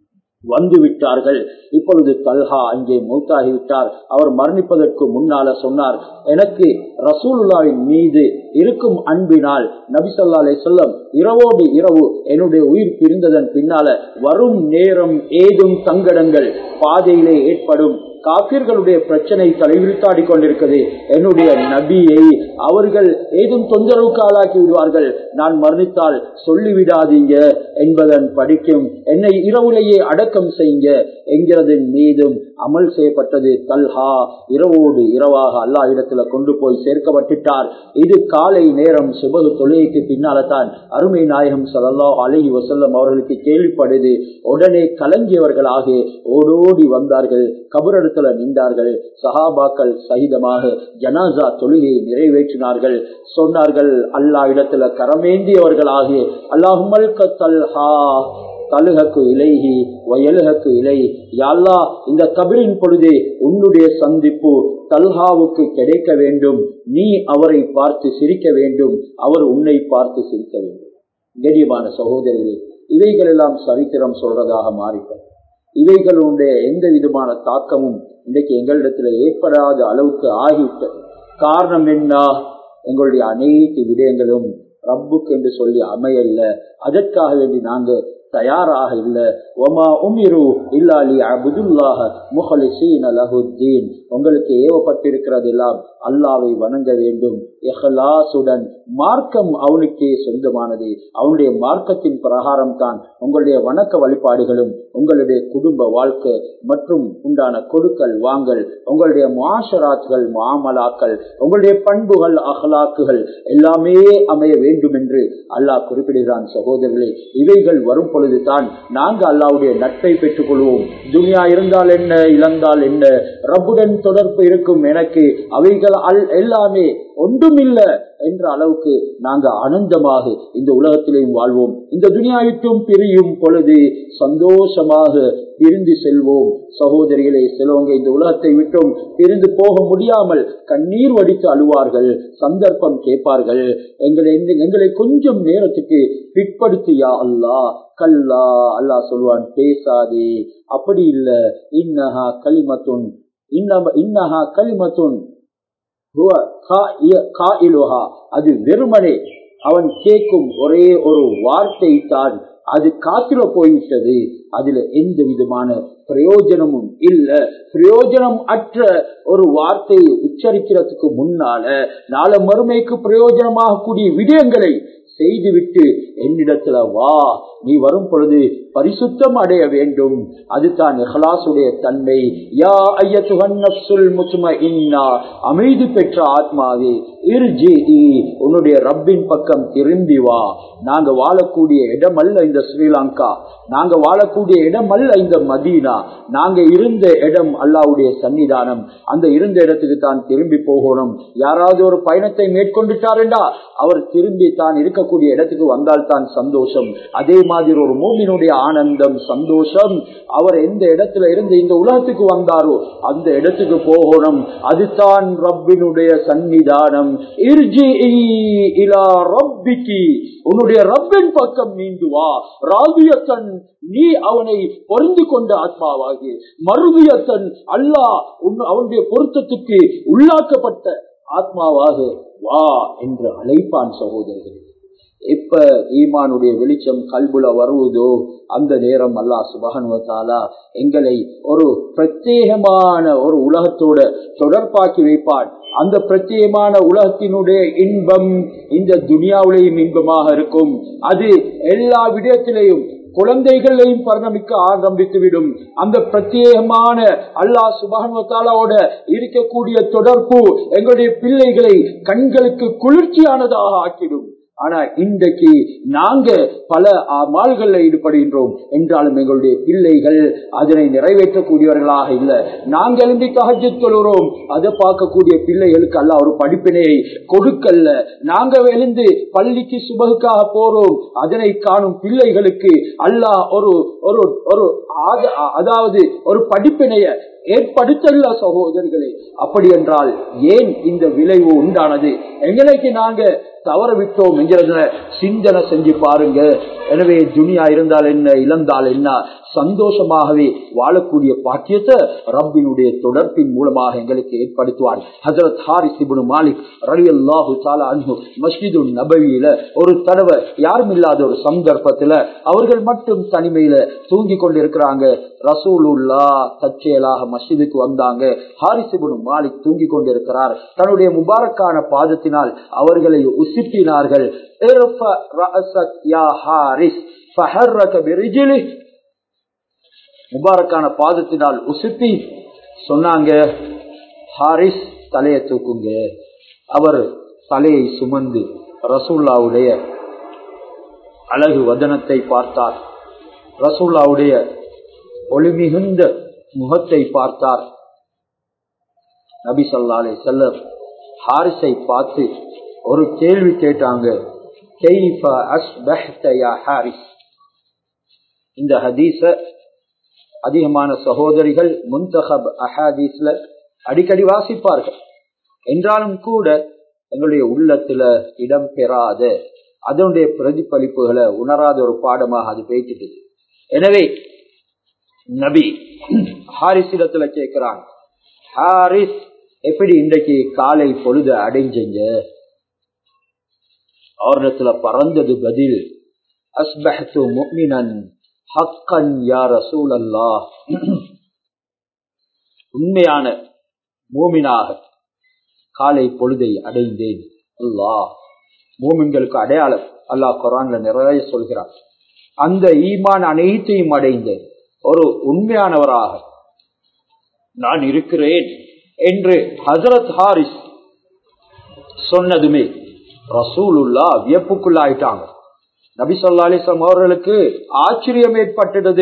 வந்து விட்டார்கள் இப்பொழுது தல்ஹா அங்கே மூத்தாகிவிட்டார் அவர் மரணிப்பதற்கு முன்னால சொன்னார் எனக்கு ரசூலுல்லாவின் மீது இருக்கும் அன்பினால் நபிசல்லா அலை சொல்லம் இரவோடு இரவு என்னுடைய உயிர் பிரிந்ததன் பின்னால வரும் நேரம் ஏதும் சங்கடங்கள் பாதையிலே ஏற்படும் காப்பீர்களுடைய பிரச்சனை தலைவிழ்த்தாடி கொண்டிருக்கிறது என்னுடைய நபியை அவர்கள் ஏதும் தொந்தரவுக்கு ஆளாக்கி விடுவார்கள் நான் மரணித்தால் சொல்லிவிடாதீங்க என்பதன் படிக்கும் என்னை இரவுலேயே அடக்கம் செய்யுங்க என்கிறதன் மீதும் அமல் செய்யப்பட்டது தல்ஹா இரவோடு இரவாக அல்லா இடத்துல கொண்டு போய் சேர்க்கப்பட்டுட்டார் இது காலை நேரம் சுபகு தொழுகைக்கு பின்னால தான் அருமை நாயகம் சல்லா அலஹி வசல்லம் அவர்களுக்கு கேள்விப்படுது உடனே கலங்கியவர்களாக ஓடோடி வந்தார்கள் கபரிடத்துல நின்றார்கள் சஹாபாக்கள் சகிதமாக ஜனாசா தொழுகையை நிறைவேற்றினார்கள் சொன்னார்கள் அல்லா இடத்துல கரமேந்தியவர்களாக அல்லாஹுமல் தல்ஹா தலுகக்கு இலைஹி வயலுகக்கு இலை யாழ்லா இந்த கபிரின் பொழுதே உன்னுடைய சந்திப்பு தல்ஹாவுக்கு கிடைக்க வேண்டும் நீ அவரை பார்த்து சிரிக்க வேண்டும் அவர் உன்னை பார்த்து சிரிக்க வேண்டும் கண்ணியமான சகோதரிகளே இவைகள் எல்லாம் சரித்திரம் சொல்றதாக மாறிட்டது இவைகளுடைய எந்த விதமான தாக்கமும் இன்றைக்கு எங்களிடத்துல ஏற்படாத அளவுக்கு ஆகிவிட்டது காரணம் என்ன எங்களுடைய அனைத்து விடயங்களும் ரப்புக்கு என்று சொல்லி அமையல்ல அதற்காக வேண்டி நாங்க தயாராக இல்ல ஒமா உமிரு இல்லாலி அபுதுல்லாஹ முஹலிசீன் அலஹுத்தீன் உங்களுக்கு ஏவப்பட்டிருக்கிறது எல்லாம் அல்லாவை வணங்க வேண்டும் எஹலாசுடன் மார்க்கம் அவனுக்கே சொந்தமானது அவனுடைய மார்க்கத்தின் பிரகாரம் தான் உங்களுடைய வணக்க வழிபாடுகளும் உங்களுடைய குடும்ப வாழ்க்கை மற்றும் உண்டான கொடுக்கல் வாங்கல் உங்களுடைய மாஷராத்கள் மாமலாக்கள் உங்களுடைய பண்புகள் அகலாக்குகள் எல்லாமே அமைய வேண்டும் என்று அல்லாஹ் குறிப்பிடுகிறான் சகோதரர்களே இவைகள் வரும் பொழுதுதான் நாங்க அல்லாவுடைய நட்பை பெற்றுக் கொள்வோம் துனியா இருந்தால் என்ன இழந்தால் என்ன ரப்புடன் தொடர்பு இருக்கும் எனக்கு அவைகள் எல்லாமே ஒன்றுமில்ல என்ற அளவுக்கு நாங்க ஆனந்தமாக இந்த உலகத்திலேயும் வாழ்வோம் இந்த துனியாவிட்டும் பிரியும் பொழுது சந்தோஷமாக பிரிந்து செல்வோம் சகோதரிகளே சிலவங்க இந்த உலகத்தை விட்டும் பிரிந்து போக முடியாமல் கண்ணீர் வடித்து அழுவார்கள் சந்தர்ப்பம் கேட்பார்கள் எங்களை எங்களை கொஞ்சம் நேரத்துக்கு பிற்படுத்தியா அல்லா கல்லா அல்லா சொல்வான் பேசாதே அப்படி இல்ல இன்னஹா களிமத்துன் இன்னஹா களிமத்துன் அது வெறுமனே அவன் கேட்கும் ஒரே ஒரு வார்த்தை தான் அது காத்துல போய்விட்டது அதுல எந்த விதமான பிரயோஜனமும் இல்ல பிரயோஜனம் அற்ற ஒரு வார்த்தையை உச்சரிக்கிறதுக்கு முன்னால நாள மறுமைக்கு பிரயோஜனமாக கூடிய விடயங்களை செய்துவிட்டு என்னிடத்துல வா நீ வரும் பொழுது பரிசுத்தம் அடைய வேண்டும் அதுதான் இஹ்லாசுடைய தன்மை யா ஐயத்துஹன் நஃப்சுல் முத்மஇன்னா அமைதி பெற்ற ஆத்மாவே இர்ஜி உன்னுடைய ரப்பின் பக்கம் திரும்பி வா நாங்க வாழக்கூடிய இடம் அல்ல இந்த ஸ்ரீலங்கா நாங்க வாழக்கூடிய இடம் அல்ல இந்த மதீனா நாங்க இருந்த இடம் அல்லாவுடைய சன்னிதானம் அந்த இருந்த இடத்துக்கு தான் திரும்பி போகணும் யாராவது ஒரு பயணத்தை மேற்கொண்டுட்டாருண்டா அவர் திரும்பி தான் இருக்கக்கூடிய இடத்துக்கு வந்தால் தான் சந்தோஷம் அதே மாதிரி ஒரு மூமினுடைய ஆனந்தம் சந்தோஷம் அவர் எந்த இடத்துல இருந்து இந்த உலகத்துக்கு வந்தாரோ அந்த இடத்துக்கு போகணும் அதுதான் ரப்பினுடைய சன்னிதானம் உன்னுடைய ரப்பின் பக்கம் நீண்டு வா ராபியத்தன் நீ அவனை பொருந்து கொண்ட ஆத்மாவாகி மறுவியத்தன் அல்லாஹ் அவனுடைய பொருத்தத்துக்கு உள்ளாக்கப்பட்ட ஆத்மாவாக வா என்று அழைப்பான் சகோதரர்கள் எப்ப ஈமானுடைய வெளிச்சம் கல்புல வருவதோ அந்த நேரம் அல்லா சுபகனுவத்தாலா எங்களை ஒரு பிரத்யேகமான ஒரு உலகத்தோட தொடர்பாக்கி வைப்பான் அந்த பிரத்யேகமான உலகத்தினுடைய இன்பம் இந்த துனியாவிலேயும் இன்பமாக இருக்கும் அது எல்லா விடயத்திலேயும் குழந்தைகளையும் பரிணமிக்க ஆரம்பித்துவிடும் அந்த பிரத்யேகமான அல்லாஹ் சுபானுவத்தாலாவோட இருக்கக்கூடிய தொடர்பு எங்களுடைய பிள்ளைகளை கண்களுக்கு குளிர்ச்சியானதாக ஆக்கிடும் ஆனா இன்றைக்கு நாங்க பல மால்கள்ல ஈடுபடுகின்றோம் என்றாலும் எங்களுடைய பிள்ளைகள் அதனை நிறைவேற்றக்கூடியவர்களாக இல்ல நாங்க எழுந்தி கஹஜத் தொழுகிறோம் அதை பார்க்கக்கூடிய பிள்ளைகளுக்கு அல்ல ஒரு படிப்பினையை கொடுக்கல்ல நாங்க எழுந்து பள்ளிக்கு சுபகுக்காக போறோம் அதனை காணும் பிள்ளைகளுக்கு அல்லாஹ் ஒரு ஒரு ஒரு ஆத- அதாவது ஒரு படிப்பினைய ஏற்படுத்தல சகோதரர்களே அப்படி என்றால் ஏன் இந்த விளைவு உண்டானது எங்களுக்கு நாங்க தவற விட்டோம் என்கிறத சிந்தனை செஞ்சு பாருங்க எனவே துனியா இருந்தால் என்ன இழந்தால் என்ன சந்தோஷமாகவே வாழக்கூடிய பாக்கியத்தை ரப்பினுடைய தொடர்பின் மூலமாக எங்களுக்கு ஏற்படுத்துவார் ஹசரத் ஹாரிஸ் இப்னு மாலிக் ரலியல்லாஹு தஆலா அன்ஹு மஸ்ஜிது நபவியில ஒரு தடவை யாரும் இல்லாத ஒரு சந்தர்ப்பத்துல அவர்கள் மட்டும் தனிமையில தூங்கி கொண்டிருக்கிறாங்க ரசூலுல்லா தற்செயலாக மஸ்ஜிதுக்கு வந்தாங்க ஹாரிஸ் இப்னு மாலிக் தூங்கி கொண்டிருக்கிறார் தன்னுடைய முபாரக்கான பாதத்தினால் அவர்களை உசிப்பினார்கள் "இர்ஃப ரஅஸக் யா ஹாரிஸ் ஃபஹர்ரக பிரிஜ்லிஹ்." முபாரக்கான பாதத்தினால் உசுப்பி சொன்னாங்க ஹாரிஸ் தலையை தூக்குங்க அவர் தலையை சுமந்து ரசூல்லாவுடைய அழகு வதனத்தை பார்த்தார் ரசூல்லாவுடைய ஒளிமிகுந்த முகத்தை பார்த்தார் நபி சொல்லாலே செல்லம் ஹாரிஸை பார்த்து ஒரு கேள்வி கேட்டாங்க "கைஃப அஸ்பஹ்த யா ஹாரிஸ்?" இந்த ஹதீஸ அதிகமான சகோதரிகள் முன்தஹப் அஹாதீஸ்ல அடிக்கடி வாசிப்பார்கள் என்றாலும் கூட எங்களுடைய உள்ளத்துல இடம் பெறாத அதனுடைய பிரதிபலிப்புகளை உணராத ஒரு பாடமாக அது பேசிட்டு எனவே நபி ஹாரிஸிடத்துல கேட்கிறான் ஹாரிஸ் எப்படி இன்றைக்கு காலை பொழுது அடைஞ்சீங்க அவரிடத்துல பறந்தது பதில் அஸ்பஹத்து முக்மினன் ஹக்கன் யா ரசூல் அல்லாஹ் உண்மையான மூமினாக காலை பொழுதை அடைந்தேன் அல்லாஹ் மூமின்களுக்கு அடையாளம் அல்லாஹ் குரான்ல நிறைய சொல்கிறார் அந்த ஈமான் அனைத்தையும் அடைந்தேன் ஒரு உண்மையானவராக நான் இருக்கிறேன் என்று ஹசரத் ஹாரிஸ் சொன்னதுமே ரசூலுல்லா வியப்புக்குள்ளாயிட்டாங்க நபி சொல்லா அலிஸ்லாம் அவர்களுக்கு ஆச்சரியம் ஏற்பட்டது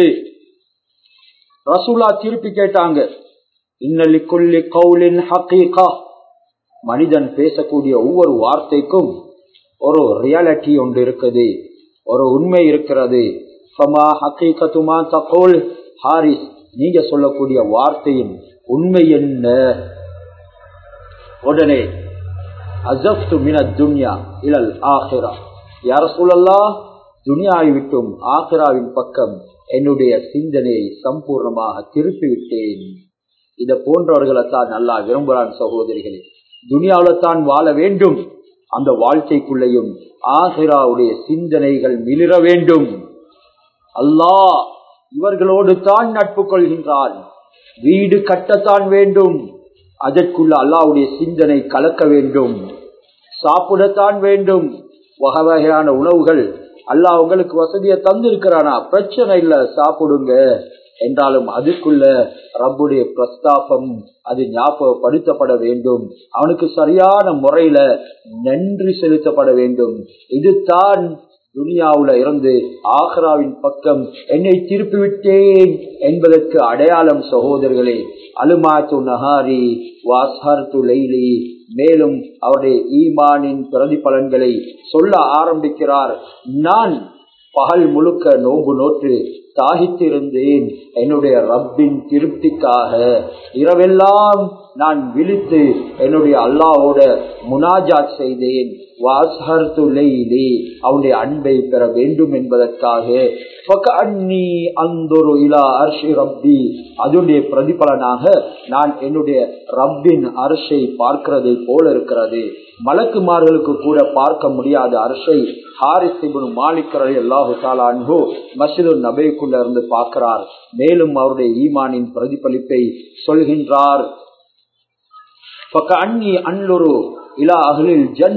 ரசூலா திருப்பி கேட்டாங்க இன்னலி குல்லி கவுலின் ஹக்கீகா மனிதன் பேசக்கூடிய ஒவ்வொரு வார்த்தைக்கும் ஒரு ரியாலிட்டி ஒன்று இருக்குது ஒரு உண்மை இருக்கிறது ஃபமா ஹக்கீகத்துமா தகோல் ஹாரிஸ் நீங்க சொல்லக்கூடிய வார்த்தையின் உண்மை என்ன உடனே அசப்து மின துன்யா இலல் ஆஹிரா யார சொல்லல்லா துனியாவை விட்டும் ஆஹிராவின் பக்கம் என்னுடைய சிந்தனையை சம்பூர்ணமாக திருப்பி விட்டேன் இத போன்றவர்களை தான் நல்லா விரும்புகிறான் சகோதரிகளே துனியாவில தான் வாழ வேண்டும் அந்த வாழ்க்கைக்குள்ளேயும் ஆஹிராவுடைய சிந்தனைகள் மிளிர வேண்டும் அல்லாஹ் இவர்களோடு தான் நட்பு கொள்கின்றான் வீடு கட்டத்தான் வேண்டும் அதற்குள்ள அல்லாவுடைய சிந்தனை கலக்க வேண்டும் சாப்பிடத்தான் வேண்டும் வகை வகையான உணவுகள் அல்லாஹ் உங்களுக்கு வசதியை தந்திருக்கிறானா பிரச்சனை இல்ல சாப்பிடுங்க என்றாலும் அதுக்குள்ள ரப்புடைய பிரஸ்தாபம் அது ஞாபகப்படுத்தப்பட வேண்டும் அவனுக்கு சரியான முறையில நன்றி செலுத்தப்பட வேண்டும் இதுதான் துனியாவுல இருந்து ஆக்ராவின் பக்கம் என்னை திருப்பி விட்டேன் என்பதற்கு அடையாளம் சகோதரர்களே அலுமாத்து நஹாரி வாஸ்ஹர்து லைலி மேலும் அவருடைய ஈமானின் பிரதிபலன்களை சொல்ல ஆரம்பிக்கிறார் நான் பகல் முழுக்க நோன்பு நோற்று தாகித்திருந்தேன் என்னுடைய ரப்பின் திருப்திக்காக இரவெல்லாம் நான் விழித்து என்னுடைய அல்லாவோட முனாஜாத் செய்தேன் வாஸ்ஹர்து லைலி அவனுடைய அன்பை பெற வேண்டும் என்பதற்காக ஃபகஅன்னி அன்துரு இலா அர்ஷி ரப்பி அதனுடைய பிரதிபலனாக நான் என்னுடைய ரப்பின் அரிசை பார்க்கிறதை போல இருக்கிறது மலக்குமார்களுக்கு கூட பார்க்க முடியாத அரிசை ஹாரிஸ் இப்னு மாலிக் ரலியல்லாஹு தஆலா அன்ஹு மஸ்ஜிது நபைக்குள்ள இருந்து பார்க்கிறார் மேலும் அவருடைய ஈமானின் பிரதிபலிப்பை சொல்கின்றார் ஃபகஅன்னி அன்லுரு இலா அஹ்லில் ஜன்னah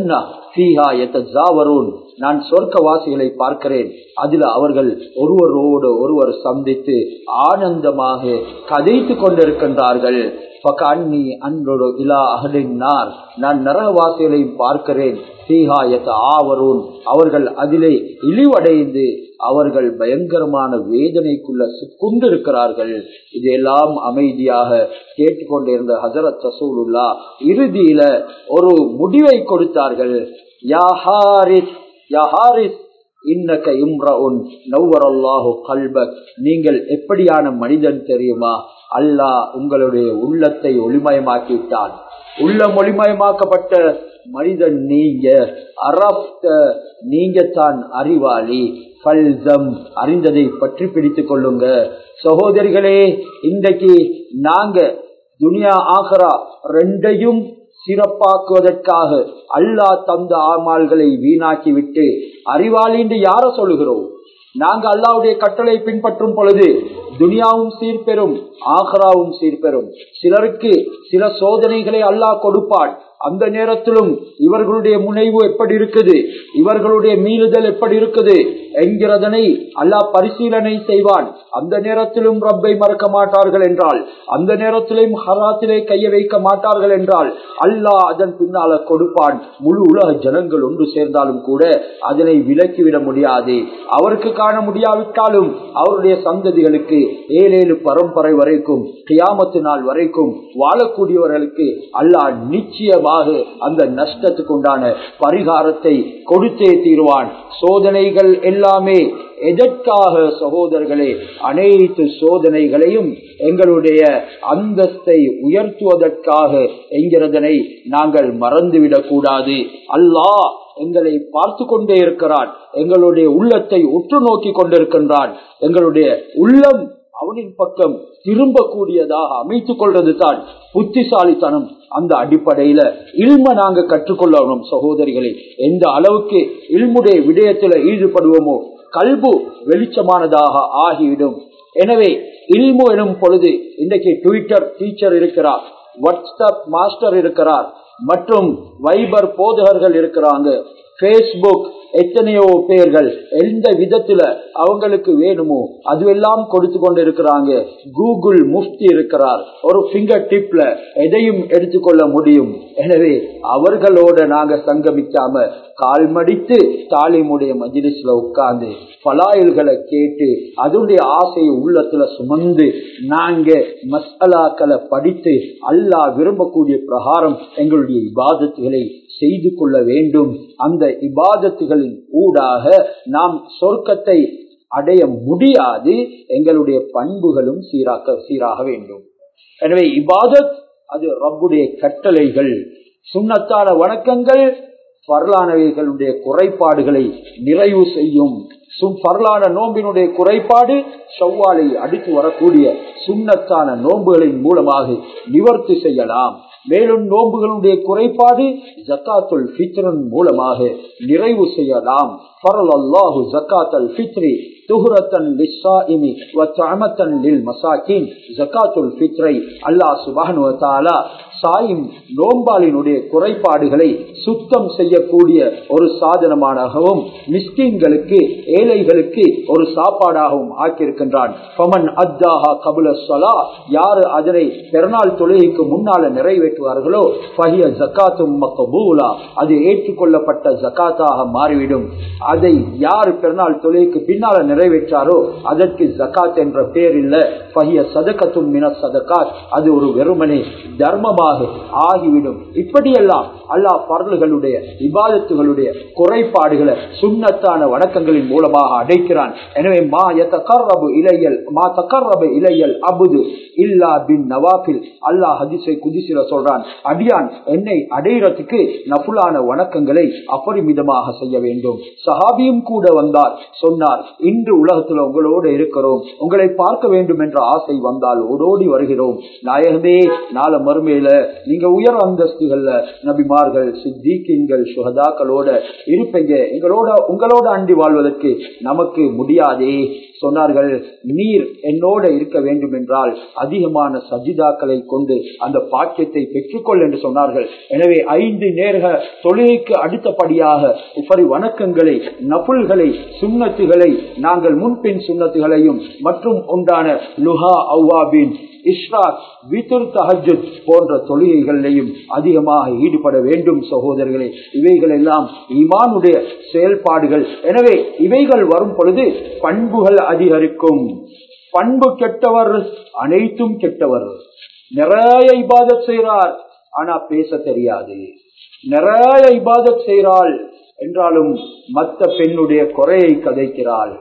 ஃபீஹா யத்தஸாவரூன் நான் சொர்க்கவாசிகளை பார்க்கிறேன் அதுல அவர்கள் ஒருவரோடு ஒருவர் சந்தித்து ஆனந்தமாக கதைத்துக் கொண்டிருக்கின்றார்கள் ஃபகஅன்னி அன்றுடு இலா அஹ்லின் நார் நான் நரகவாசிகளையும் பார்க்கிறேன் ஃபீஹாயத் ஆவரூன் அவர்கள் அதிலே இழிவடைந்து அவர்கள் பயங்கரமான வேதனைக்குள்ள கொண்டிருக்கிறார்கள் இதெல்லாம் அமைதியாக கேட்டுக்கொண்டிருந்த ஹசரத் ரசூலுல்லா இறுதியில ஒரு முடிவை கொடுத்தார்கள் யா ஹாரிஸ் யா ஹாரிஸ் இன்னக்க இம்ரவுன் நவ்வரல்லாஹு கல்பக் நீங்கள் எப்படியான மனிதன் தெரியுமா அல்லாஹ் உங்களுடைய உள்ளத்தை ஒளிமயமாக்கிட்டான் உள்ளம் ஒளிமயமாக்கப்பட்ட மனிதன் நீங்க அரப்த நீங்க தான் அறிவாளி பல்சம் அறிந்ததை பற்றி பிடித்துக் கொள்ளுங்க சகோதரிகளே இன்றைக்கு நாங்க துனியா ஆகரா ரெண்டையும் சிறப்பாக்குவதற்காக அல்லாஹ் தந்த ஆமால்களை வீணாக்கி விட்டு அறிவாளி என்று யார சொல்லுகிறோம் நாங்க அல்லாவுடைய கட்டளை பின்பற்றும் பொழுது துனியாவும் சீர்பெறும் ஆஹ்ராவும் சீர்பெறும் சிலருக்கு சில சோதனைகளை அல்லாஹ் கொடுப்பான் அந்த நேரத்திலும் இவர்களுடைய முனைவு எப்படி இருக்குது இவர்களுடைய மீளுதல் எப்படி இருக்குது என்கிறதனை அல்லாஹ் பரிசீலனை செய்வான் அந்த நேரத்திலும் ரப்பை மறக்க மாட்டார்கள் என்றால் அந்த நேரத்திலும் ஹராத்திலே கைய வைக்க மாட்டார்கள் என்றால் அல்லாஹ் அதன் பின்னால கொடுப்பான் முழு உலக ஜனங்கள் ஒன்று சேர்ந்தாலும் கூட அதனை விலக்கிவிட முடியாது அவருக்கு காண முடியாவிட்டாலும் அவருடைய சந்ததிகளுக்கு ஏழேழு பரம்பரை வரைக்கும் கியாமத்து நாள் வரைக்கும் வாழக்கூடியவர்களுக்கு அல்லாஹ் நிச்சயமாக அந்த நஷ்டத்துக்கு உண்டான பரிகாரத்தை கொடுத்தே தீருவான் சோதனைகள் எல்லாமே எதற்காக சகோதரர்களே அனைத்து சோதனைகளையும் எங்களுடைய அந்தஸ்தை உயர்த்துவதற்காக என்கிறதனை நாங்கள் மறந்துவிடக் கூடாது அல்லாஹ் எங்களை பார்த்து கொண்டே இருக்கிறான் எங்களுடைய உள்ளத்தை உற்று நோக்கி கொண்டிருக்கின்றான் எங்களுடைய உள்ளம் அவனின் பக்கம் திரும்பக்கூடியதாக அமைத்துக் கொள்றது தான் புத்திசாலித்தனம் அந்த அடிப்படையில இல்ம நாங்க கற்றுக்கொள்ளணும் சகோதரிகளே எந்த அளவுக்கு இல்முடைய விடயத்துல ஈடுபடுவோமோ கல்பு வெளிச்சமானதாக ஆகிவிடும் எனவே இல்மு எனும் பொழுது இன்றைக்கு ட்விட்டர் டீச்சர் இருக்கிறார் வாட்ஸ்அப் மாஸ்டர் இருக்கிறார் மற்றும் வைபர் போதகர்கள் இருக்கிறாங்க பேஸ்புக் எத்தனையோ பேர்கள் எந்த விதத்துல அவங்களுக்கு வேணுமோ அதுவெல்லாம் கொடுத்து கொண்டு இருக்கிறாங்க கூகுள் முஃப்தி இருக்கிறார் ஒரு பிங்கர் டிப்ல எதையும் எடுத்துக்கொள்ள முடியும் எனவே அவர்களோட நாங்க சங்கமிக்காம கால் மடித்து தாலிமுடைய மஜிலிஸ்ல உட்கார்ந்து பலாயல்களை கேட்டு அதனுடைய ஆசையை உள்ளத்துல சுமந்து நாங்க மசாலாக்களை படித்து அல்லாஹ் விரும்பக்கூடிய பிரகாரம் எங்களுடைய இபாதத்துகளை செய்து கொள்ள வேண்டும் அந்த இபாதத்துகளின் ஊடாக நாம் சொர்க்கத்தை அடைய முடியாது எங்களுடைய பண்புகளும் சீராக்க சீராக வேண்டும் எனவே இபாதத் அது ரப்புடைய கட்டளைகள் சுண்ணத்தான வணக்கங்கள் பரலானவைகளுடைய குறைபாடுகளை நிறைவு செய்யும் பரலான நோம்பினுடைய குறைபாடு செவ்வாலை அடுத்து வரக்கூடிய சுண்ணத்தான நோன்புகளின் மூலமாக நிவர்த்தி செய்யலாம் மேலும் நோன்புகளுடைய குறைபாடு ஜக்காத்துல் ஃபித்ரன் மூலமாக நிறைவு செய்யலாம் பரல் அல்லாஹு ஜக்காத்தல் ஃபித்ரி துஹுரத்தன் லிஸ்ஸாயிமி வ தஅமத்தன் லில் மசாகின் ஜக்காத்துல் ஃபித்ரை அல்லாஹ் சுப்ஹானஹு வ தஆலா சாயும் நோம்பாளினுடைய குறைபாடுகளை சுத்தம் செய்யக்கூடிய ஒரு சாதனமாகவும் மிஸ்கின்களுக்கு ஏழைகளுக்கு ஒரு சாப்பாடாகவும் ஆக்கியிருக்கின்றான் பமன் அத்தாஹா கபுல சொலா யாரு அதனை பெருநாள் தொழுகைக்கு முன்னால நிறைவேற்றுவார்களோ பஹிய ஜக்காத்தும் மக்கபூலா அது ஏற்றுக்கொள்ளப்பட்ட ஜக்காத்தாக மாறிவிடும் அதை யார் பெருநாள் தொழுகைக்கு பின்னால நிறைவேற்றாரோ அதற்கு ஜக்காத் என்ற பெயர் இல்ல பஹிய சதக்கத்தும் மின சதக்காத் அது ஒரு வெறுமனே தர்மமாக ஆகிவிடும் இப்படியெல்லாம் அல்லாஹ் பரல்களுடைய இபாதத்துகளுடைய குறைபாடுகளை சுண்ணத்தான வணக்கங்களின் மூலமாக அடைக்கிறான் எனவே மா தக்கர்ரபு இலையல் மா தக்கர்ரபு இலையல் அபுது இல்லா பின் நவாபில் அல்லாஹ் ஹதிசை குதிசில சொல்றான் அடியான் என்னை அடையிறதுக்கு நபுலான வணக்கங்களை அபரிமிதமாக செய்ய வேண்டும் சஹாபியும் கூட வந்தார் சொன்னார் இன்று உலகத்துல உங்களோடு இருக்கிறோம் உங்களை பார்க்க வேண்டும் என்ற ஆசை வந்தால் ஓடோடி வருகிறோம் நாயகமே நாள மறுமையில நீங்க உயர் அந்தஸ்துகள்ல நபிமார்கள் சித்திகீன்கள் சுகதாக்களோட இருப்பீங்க எங்களோட உங்களோட அண்டி வாழ்வதற்கு நமக்கு முடியாதே சொன்னார்கள் நீர் என்னோட இருக்க வேண்டும் என்றால் அதிகமான சஜிதாக்களை கொண்டு அந்த பாக்கியத்தை பெற்றுக்கொள் என்று சொன்னார்கள் எனவே ஐந்து நேர தொழுகைக்கு அடுத்தபடியாக உபரி வணக்கங்களை நபுல்களை சுண்ணத்துகளை நாங்கள் முன்பின் சுண்ணத்துகளையும் மற்றும் உண்டான லுஹா அவ்வாபின் இஷ்ராக் வித்துர் தஹஜத் போன்ற தொழுகைகளிலையும் அதிகமாக ஈடுபட வேண்டும் சகோதரர்களே இவைகள் எல்லாம் ஈமானுடைய செயல்பாடுகள் எனவே இவைகள் வரும் பொழுது பண்புகள் அதிகரிக்கும் பண்பு கெட்டவர் அனைத்தும் கெட்டவர் நிறைய இபாதத் செய்கிறார் ஆனா பேச தெரியாது நிறைய இபாதத் செய்கிறாள் என்றாலும் மத்த பெண்ணுடைய குறையை கதைக்கிறாள்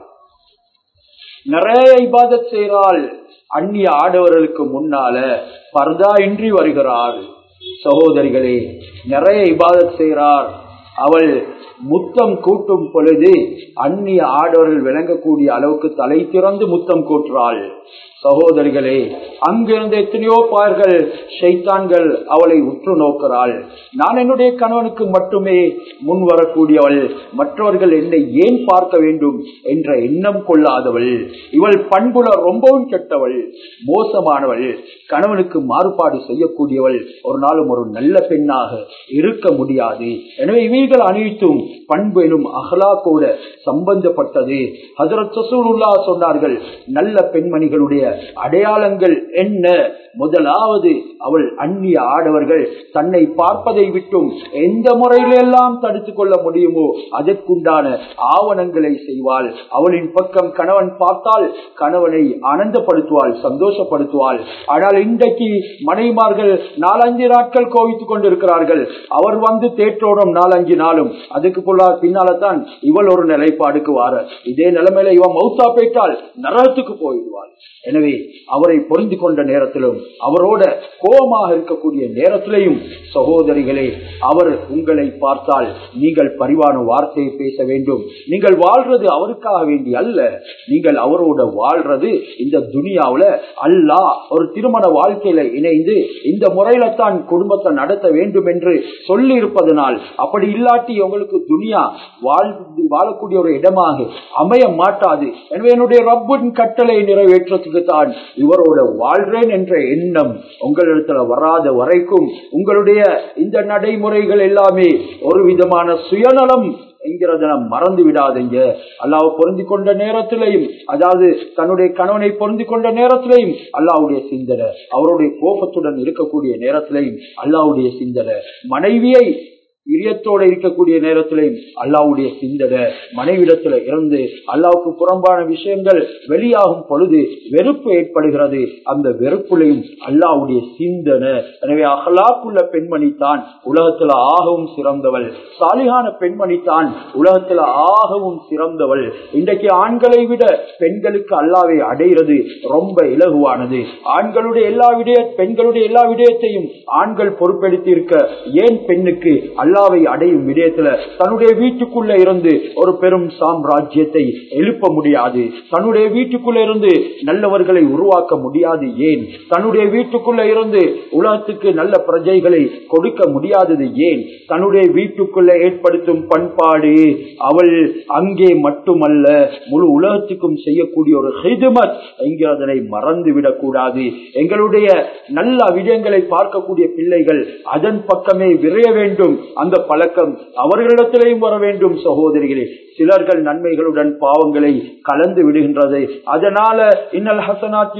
நிறைய இபாதத் செய்கிறாள் அந்நிய ஆடவர்களுக்கு முன்னால பர்தா இன்றி வருகிறாள் சகோதரிகளே நிறைய இபாதத் செய்கிறார் அவள் முத்தம் கூட்டும் பொழுது அந்நிய ஆடவர்கள் விளங்கக்கூடிய அளவுக்கு தலை திறந்து முத்தம் கூட்டுறாள் சகோதரிகளே அங்கிருந்து எத்தனையோ பார்கள் ஷைத்தான்கள் அவளை உற்று நோக்கிறாள் நான் என்னுடைய கணவனுக்கு மட்டுமே முன் வரக்கூடியவள் மற்றவர்கள் என்னை ஏன் பார்க்க வேண்டும் என்ற எண்ணம் கொள்ளாதவள் இவள் பண்புல ரொம்பவும் கெட்டவள் மோசமானவள் கணவனுக்கு மாறுபாடு செய்யக்கூடியவள் ஒரு நாளும் ஒரு நல்ல பெண்ணாக இருக்க முடியாது எனவே இவைகள் அனைத்தும் பண்பு எனும் அகலாக்கோட சம்பந்தப்பட்டது ஹசரத் சசூலுல்லா சொன்னார்கள் நல்ல பெண்மணிகளுடைய அடையாளங்கள் என்ன முதலாவது அவள் அந்நிய ஆடவர்கள் தன்னை பார்ப்பதை விட்டும் எந்த முறையிலெல்லாம் தடுத்துக் கொள்ள முடியுமோ அதற்குண்டான ஆவணங்களை செய்வாள் அவளின் பக்கம் கணவன் பார்த்தால் கணவனை ஆனந்தப்படுத்துவாள் சந்தோஷப்படுத்துவாள் ஆனால் இன்றைக்கு மனைமார்கள் நாலஞ்சு நாட்கள் கோவித்துக் கொண்டிருக்கிறார்கள் அவர் வந்து தேற்றோடும் நாலஞ்சு நாளும் அதுக்கு புள்ளா பின்னால்தான் இவள் ஒரு நிலைப்பாடுக்கு வார இதே நிலைமையில இவன் மௌத்தா போயிட்டால் நரகத்துக்கு போயிடுவாள் எனவே அவரை பொருந்தி கொண்ட நேரத்திலும் அவரோட கோபமாக இருக்கக்கூடிய நேரத்திலையும் சகோதரிகளே அவர் உங்களை பார்த்தால் நீங்கள் பரிவான வார்த்தையை பேச வேண்டும் நீங்கள் வாழ்றது அவருக்காக வேண்டி அல்ல நீங்கள் அவரோட வாழ்றது இந்த துனியாவுல அல்லா ஒரு திருமண வாழ்க்கையில இணைந்து இந்த முறையில தான் குடும்பத்தை நடத்த வேண்டும் என்று சொல்லி இருப்பதனால் அப்படி இல்லாட்டி உங்களுக்கு துனியா வாழ் வாழக்கூடிய ஒரு இடமாக அமைய மாட்டாது எனவே என்னுடைய ரப்பின் கட்டளை நிறைவேற்றத்துக்கு தான் இவரோட வாழ்றேன் என்ற எண்ணம் உங்களிடத்துல வராத வரைக்கும் உங்களுடைய இந்த நடைமுறைகள் எல்லாமே ஒரு விதமான சுயநலம் என்கிறத நாம் மறந்து விடாதீங்க அல்லாஹ் பொருந்தி கொண்ட நேரத்திலையும் அதாவது தன்னுடைய கணவனை பொருந்தி கொண்ட நேரத்திலையும் அல்லாவுடைய சிந்தனை அவருடைய கோபத்துடன் இருக்கக்கூடிய நேரத்திலையும் அல்லாவுடைய சிந்தனை மனைவியை பிரியத்தோட இருக்கக்கூடிய நேரத்திலையும் அல்லாவுடைய சிந்தனை மனைவிடத்துல இருந்து அல்லாவுக்கு புறம்பான விஷயங்கள் வெளியாகும் பொழுது வெறுப்பு ஏற்படுகிறது அந்த வெறுப்புலையும் அல்லாவுடைய சிந்தனை எனவே அகலாக்குள்ள பெண்மணி தான் உலகத்துல ஆகவும் சிறந்தவள் சாலிகான பெண்மணி தான் உலகத்துல ஆகவும் சிறந்தவள் இன்றைக்கு ஆண்களை விட பெண்களுக்கு அல்லாவை அடைகிறது ரொம்ப இலகுவானது ஆண்களுடைய எல்லா விடய பெண்களுடைய எல்லா விடயத்தையும் ஆண்கள் பொறுப்பெடுத்து இருக்க ஏன் பெண்ணுக்கு அல்லாவை அடையும் விடயத்துல தன்னுடைய வீட்டுக்குள்ள இருந்து ஒரு பெரும் சாம்ராஜ்யத்தை எழுப்ப முடியாது தன்னுடைய வீட்டுக்குள்ள இருந்து நல்லவர்களை உருவாக்க முடியாது ஏன் தன்னுடைய வீட்டுக்குள்ள இருந்து உலகத்துக்கு நல்ல பிரஜைகளை கொடுக்க முடியாதது ஏன் தன்னுடைய வீட்டுக்குள்ள ஏற்படுத்தும் பண்பாடு அவள் அங்கே மட்டுமல்ல முழு உலகத்துக்கும் செய்யக்கூடிய ஒரு ஹிதுமத் என்கிறதனை மறந்து விடக்கூடாது எங்களுடைய நல்ல விடயங்களை பார்க்கக்கூடிய பிள்ளைகள் அதன் பக்கமே விரைய வேண்டும் அந்த பழக்கம் அவர்களிடத்திலேயும் வர வேண்டும் சகோதரிகளே சிலர்கள் நன்மைகளுடன் பாவங்களை கலந்து விடுகின்றது அதனால இன்னல் ஹசனாத்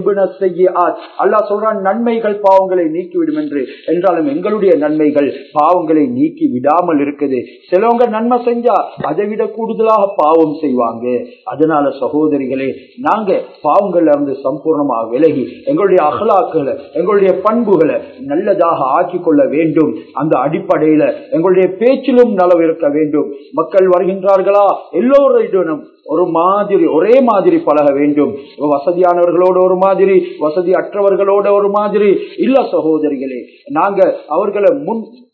அல்லா சொல்றான் நன்மைகள் பாவங்களை நீக்கிவிடும் என்று என்றாலும் எங்களுடைய நன்மைகள் பாவங்களை நீக்கி விடாமல் இருக்குது சிலவங்க நன்மை செஞ்சா அதை விட கூடுதலாக பாவம் செய்வாங்க அதனால சகோதரிகளே நாங்க பாவங்கள்ல இருந்து சம்பூர்ணமாக விலகி எங்களுடைய அகலாக்களை எங்களுடைய பண்புகளை நல்லதாக ஆக்கி கொள்ள வேண்டும் அந்த அடிப்படையில எங்களுடைய பேச்சிலும் நலவு இருக்க வேண்டும் மக்கள் வருகின்றார்களா எல்லோரிடனும் ஒரு மாதிரி ஒரே மாதிரி பழக வேண்டும் வசதியானவர்களோட ஒரு மாதிரி வசதி அற்றவர்களோட ஒரு மாதிரி இல்ல சகோதரிகளே நாங்க அவர்களை முன்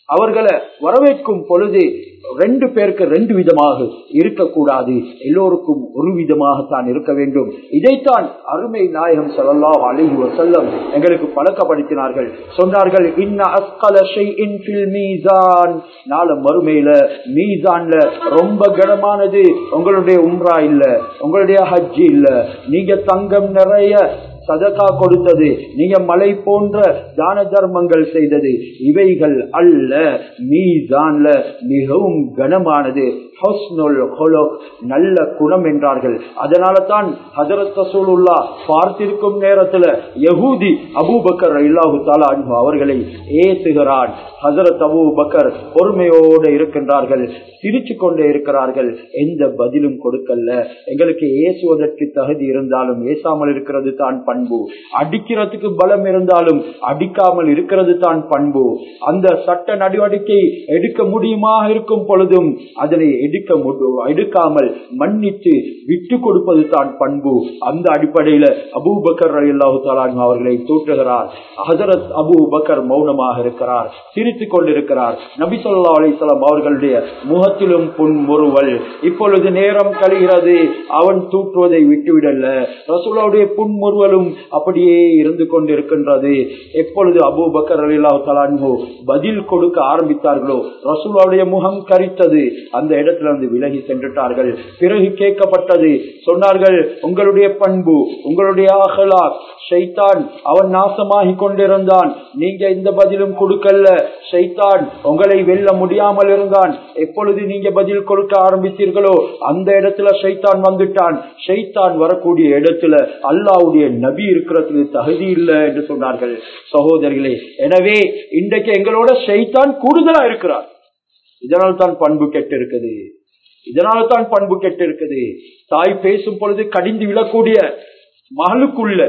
அவர்களை வரவேற்கும் பொழுது ரெண்டு பேருக்கு ரெண்டு விதமாக இருக்கக்கூடாது எல்லோருக்கும் ஒரு விதமாகத்தான் இருக்க வேண்டும் இதைத்தான் அருமை நாயகம் ஸல்லல்லாஹு அலைஹி வஸல்லம் எங்களுக்கு பழக்கப்படுத்தினார்கள் சொன்னார்கள் இன்ன அஸ்கல ஷைஇன் ஃபில் மீசான் நாள மறுமையில மீசான்ல ரொம்ப கனமானது உங்களுடைய உம்ரா இல்ல உங்களுடைய ஹஜ் இல்ல நீங்க தங்கம் நிறைய சதகா கொடுத்தது நீங்க மலை போன்ற தான தர்மங்கள் செய்தது இவைகள் அல்ல மீசான்ல மிகவும் கனமானது ஹஸ்னுல் ஹுலுக், நல்ல குணம் என்றார்கள் அதனால தான் ஹஜரத் ரசூலுல்லா பார்த்திருக்கும் நேரத்துல யகூதி அபூபக்கர் இல்லாஹு தாலா அன்ஹு அவர்களை ஏசுகிறான் ஹஜரத் அபூ பக்கர் பொறுமையோடு இருக்கின்றார்கள் சிரிச்சு கொண்டே இருக்கிறார்கள் எந்த பதிலும் கொடுக்கல எங்களுக்கு ஏசுவதற்கு தகுதி இருந்தாலும் ஏசாமல் இருக்கிறது தான் பண்பு அடிக்கிறதுக்கு பலம் இருந்தாலும் அடிக்காமல் இருக்கிறது தான் பண்பு அந்த சட்ட நடவடிக்கை எடுக்க முடியுமா இருக்கும் பொழுதும் அதனை எடுக்க முடி- எடுக்காமல் மன்னித்து விட்டு கொடுப்பது தான் பண்பு அந்த அடிப்படையில அபூபக்கர் அல்லாஹு தாலான் அவர்களை தூற்றுகிறார் ஹசரத் அபூ பக்கர் மௌனமாக இருக்கிறார் சிரித்துக் கொண்டிருக்கிறார் நபி சொல்லா அலிஸ்லாம் அவர்களுடைய முகத்திலும் புன்முறுவல் இப்பொழுது நேரம் கழிகிறது அவன் தூற்றுவதை விட்டுவிடல ரசூலாவுடைய புன்முறுவலும் அப்படியே இருந்து கொண்டிருக்கின்றது எப்பொழுது அபூ பக்கர் அலிலாஹு தலான்ஹோ பதில் கொடுக்க ஆரம்பித்தார்களோ ரசூலாவுடைய முகம் கரித்தது அந்த இடத்துல இருந்து விலகி சென்றுட்டார்கள் பிறகு கேட்கப்பட்டது சொன்னார்கள் உங்களுடைய பண்பு உங்களுடைய அகலா ஷைத்தான் அவன் நாசமாகி கொண்டிருந்தான் நீங்க இந்த பதிலும் கொடுக்கல ஷைத்தான் உங்களை வெல்ல முடியாமல் இருந்தான் எப்பொழுது நீங்க பதில் கொடுக்க ஆரம்பித்தீர்களோ அந்த இடத்துல ஷைத்தான் வந்துட்டான் ஷைத்தான் வரக்கூடிய இடத்துல அல்லாவுடைய நபி இருக்கிறதுக்கு தகுதி இல்லை என்று சொன்னார்கள் சகோதரிகளே எனவே இன்றைக்கு எங்களோட ஷைத்தான் கூடுதலா இருக்கிறார் இதனால் தான் பண்பு கெட்டு இருக்குது இதனால தான் பண்பு கெட்டு இருக்குது தாய் பேசும் பொழுது கடிந்து விழக்கூடிய மகளுக்குள்ள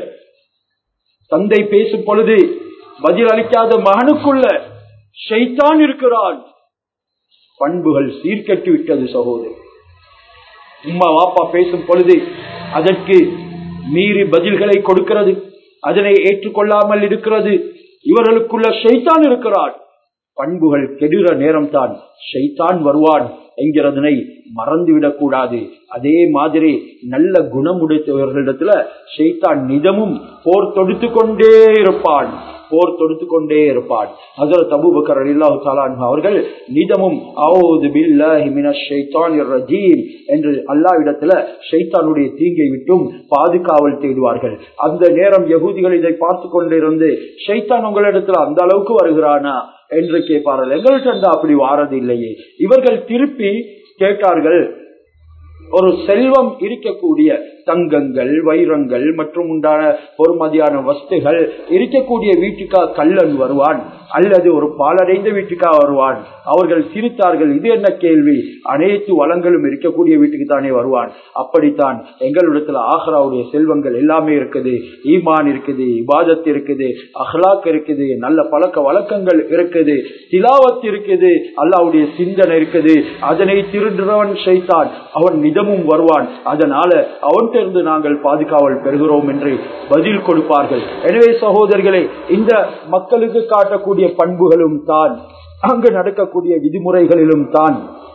தந்தை பேசும் பொழுது பதில் அளிக்காத மகனுக்குள்ள ஷைத்தான் இருக்கிறான் பண்புகள் சீர்கட்டி விட்டது சகோதரி உம்மா வாப்பா பேசும் பொழுது அதற்கு மீறி பதில்களை கொடுக்கிறது அதனை ஏற்றுக்கொள்ளாமல் இருக்கிறது இவர்களுக்குள்ள ஷைத்தான் இருக்கிறான் பண்புகள் கெடுற நேரம் தான் ஷைத்தான் வருவான் என்கிறதனை மறந்துவிடக் கூடாது அதே மாதிரி நல்ல குணமுடைத்தவர்களிடத்துல ஷைத்தான் நிதமும் போர் தொடுத்து கொண்டே இருப்பான் போர் தொடுத்து கொண்டே இருப்பான் ஹசரத் அபூபக்கர் அலில்லாஹு தாலான் அவர்கள் நிதமும் அவுது பில்லாஹி மினஷ் ஷைத்தானிர் ரஜீம் என்று அல்லாஹ்விடத்துல ஷைத்தானுடைய தீங்கை விட்டும் பாதுகாவல் தேடுவார்கள் அந்த நேரம் யகூதிகள் இதை பார்த்து கொண்டிருந்து ஷைத்தான் உங்களிடத்துல அந்த அளவுக்கு வருகிறானா என்று கேட்பார்கள் எங்கள்கிட்ட அப்படி வாரது இல்லையே இவர்கள் திருப்பி கேட்டார்கள் ஒரு செல்வம் இருக்கக்கூடிய தங்கங்கள் வைரங்கள் மற்றும் உண்டான பொறுமதியான வஸ்துகள் இருக்கக்கூடிய வீட்டுக்கா கல்லன் வருவான் அல்லது ஒரு பாலடைந்த வீட்டுக்கா வருவான் அவர்கள் சிரித்தார்கள் இது என்ன கேள்வி அனைத்து வளங்களும் இருக்கக்கூடிய வீட்டுக்கு தானே வருவான் அப்படித்தான் எங்களிடத்துல ஆஹ்ராவுடைய செல்வங்கள் எல்லாமே இருக்குது ஈமான் இருக்குது இபாதத் இருக்குது அஹ்லாக் இருக்குது நல்ல பழக்க வழக்கங்கள் இருக்குது திலாவத் இருக்குது அல்லாவுடைய சிந்தனை இருக்குது அதனை திருடுறவன் ஷைத்தான் அவன் நிதமும் வருவான் அதனால அவன்கிட்ட இருந்து நாங்கள் பாதுகாவல் பெறுகிறோம் என்று பதில் கொடுப்பார்கள் எனவே சகோதரர்களே இந்த மக்களுக்கு காட்டக்கூடிய பண்புகளும் தான் அங்கு நடக்கக்கூடிய விதிமுறைகளிலும் தான்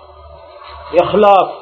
இஹ்லாஸ்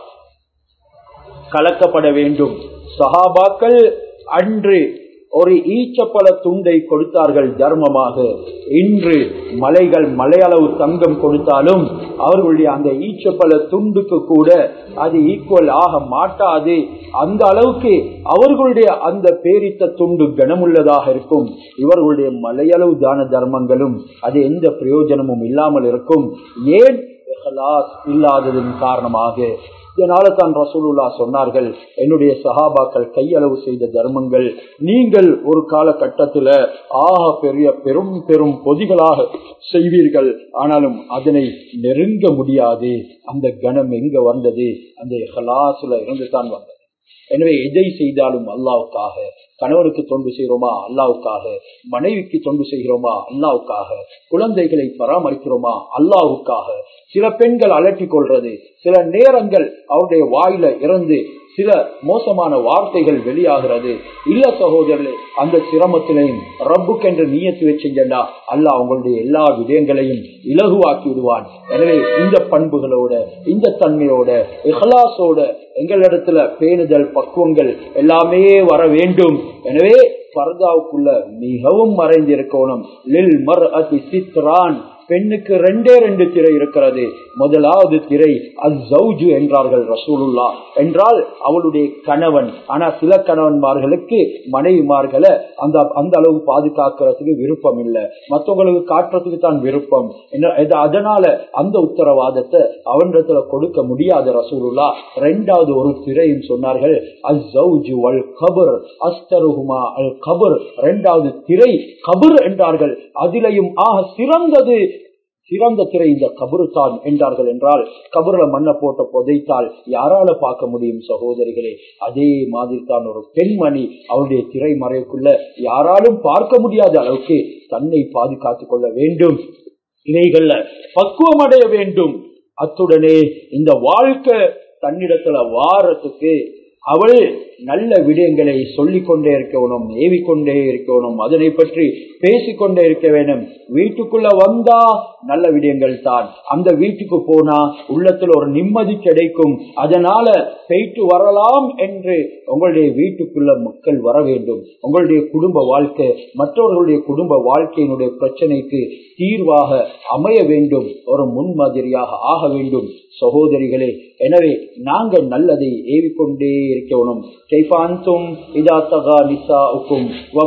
கலக்கப்பட வேண்டும் சஹாபாக்கள் அன்று ஒரு ஈச்சப்பழ துண்டை கொடுத்தார்கள் தர்மமாக இன்று மலைகள் மலையளவு தங்கம் கொடுத்தாலும் அவர்களுடைய அந்த ஈச்சப்பழ துண்டுக்கு கூட அது ஈக்குவல் ஆக மாட்டாது அந்த அளவுக்கு அவர்களுடைய அந்த பேரித்த துண்டு கனமுள்ளதாக இருக்கும் இவர்களுடைய மலையளவு தான தர்மங்களும் அது எந்த பிரயோஜனமும் இல்லாமல் இருக்கும் ஏன் இஹ்லாஸ் இல்லாததன் காரணமாக இதனால தான் ரசூலுல்லா சொன்னார்கள் என்னுடைய சஹாபாக்கள் கையளவு செய்த தர்மங்கள் நீங்கள் ஒரு காலகட்டத்தில் ஆக பெரிய பெரும் பெரும் பொதிகளாக செய்வீர்கள் ஆனாலும் அதனை நெருங்க முடியாது அந்த கணம் எங்க வந்தது அந்த ஹலாசுல இருந்து தான் வந்தது எனவே எதை செய்தாலும் அல்லாவுக்காக கணவனுக்கு தொண்டு செய்கிறோமா அல்லாவுக்காக மனைவிக்கு தொண்டு செய்கிறோமா அல்லாவுக்காக குழந்தைகளை பராமரிக்கிறோமா அல்லாவுக்காக சில பெண்கள் அலட்டிக் கொள்றது சில நேரங்கள் அவருடைய வாயில இருந்து சில மோசமான வார்த்தைகள் வெளியாகிறது இல்ல சகோதரர்களே அந்த சிரமத்திலையும் ரப்புக்கென்று நீயத்து வச்சுங்கண்டா அல்லாஹ் உங்களுடைய எல்லா விடயங்களையும் இலகுவாக்கி விடுவான் எனவே இந்த பண்புகளோட இந்த தன்மையோட இஹலாசோட எங்களிடத்துல பேணுதல் பக்குவங்கள் எல்லாமே வர வேண்டும் எனவே பர்தாவுக்குள்ள மிகவும் மறைந்திருக்கணும் லில் மர் அதி சித்ரான் பெண்ணுக்கு ரெண்டே ரெண்டு திரை இருக்கிறது முதலாவது திரை அஸ்ஸௌஜு என்றார்கள் ரசூலுல்லா என்றால் அவளுடைய கணவன் ஆனா சில கணவன்மார்களுக்கு மனைவிமார்களை அந்த அந்த அளவு பாதுகாக்கிறதுக்கு விருப்பம் இல்லை மற்றவங்களுக்கு காட்டுறதுக்கு தான் விருப்பம் என்ன- இது- அதனால அந்த உத்தரவாதத்தை அவனிடத்துல கொடுக்க முடியாத ரசூலுல்லா ரெண்டாவது ஒரு திரையும் சொன்னார்கள் அஸ்ஸௌஜு வல் கபர் அஸ்தருஹுமா அல் கபர் ரெண்டாவது திரை கபர் என்றார்கள் அதிலையும் ஆக சிறந்தது சிறந்த திரை இந்த கபரு தான் என்றார்கள் என்றால் கபருல மண்ணை போட்ட புதைத்தால் யாரால பார்க்க முடியும் சகோதரிகளே அதே மாதிரி தான் ஒரு பெண்மணி அவருடைய திரை மறைவுக்குள்ள யாராலும் பார்க்க முடியாத அளவுக்கு தன்னை பாதுகாத்துக் கொள்ள வேண்டும் இவைகள்ல பக்குவம் அடைய வேண்டும் அத்துடனே இந்த வாழ்க்கை தன்னிடத்துல வாரத்துக்கு அவள் நல்ல விடயங்களை சொல்லிக் கொண்டே இருக்கணும் ஏவிக்கொண்டே இருக்கணும் அதனை பற்றி பேசிக்கொண்டே இருக்க வேண்டும் வீட்டுக்குள்ள வந்தா நல்ல விடயங்கள் தான் அந்த வீட்டுக்கு போனா உள்ளத்துல ஒரு நிம்மதி கிடைக்கும் அதனால போயிட்டு வரலாம் என்று உங்களுடைய வீட்டுக்குள்ள மக்கள் வர வேண்டும் உங்களுடைய குடும்ப வாழ்க்கை மற்றவர்களுடைய குடும்ப வாழ்க்கையினுடைய பிரச்சனைக்கு தீர்வாக அமைய வேண்டும் ஒரு முன்மாதிரியாக ஆக வேண்டும் சகோதரிகளே எனவே நாங்கள் நல்லதை ஏவிக்கொண்டே இருக்கணும் கைபாந்தும் இதா தகா நிசாவுக்கும்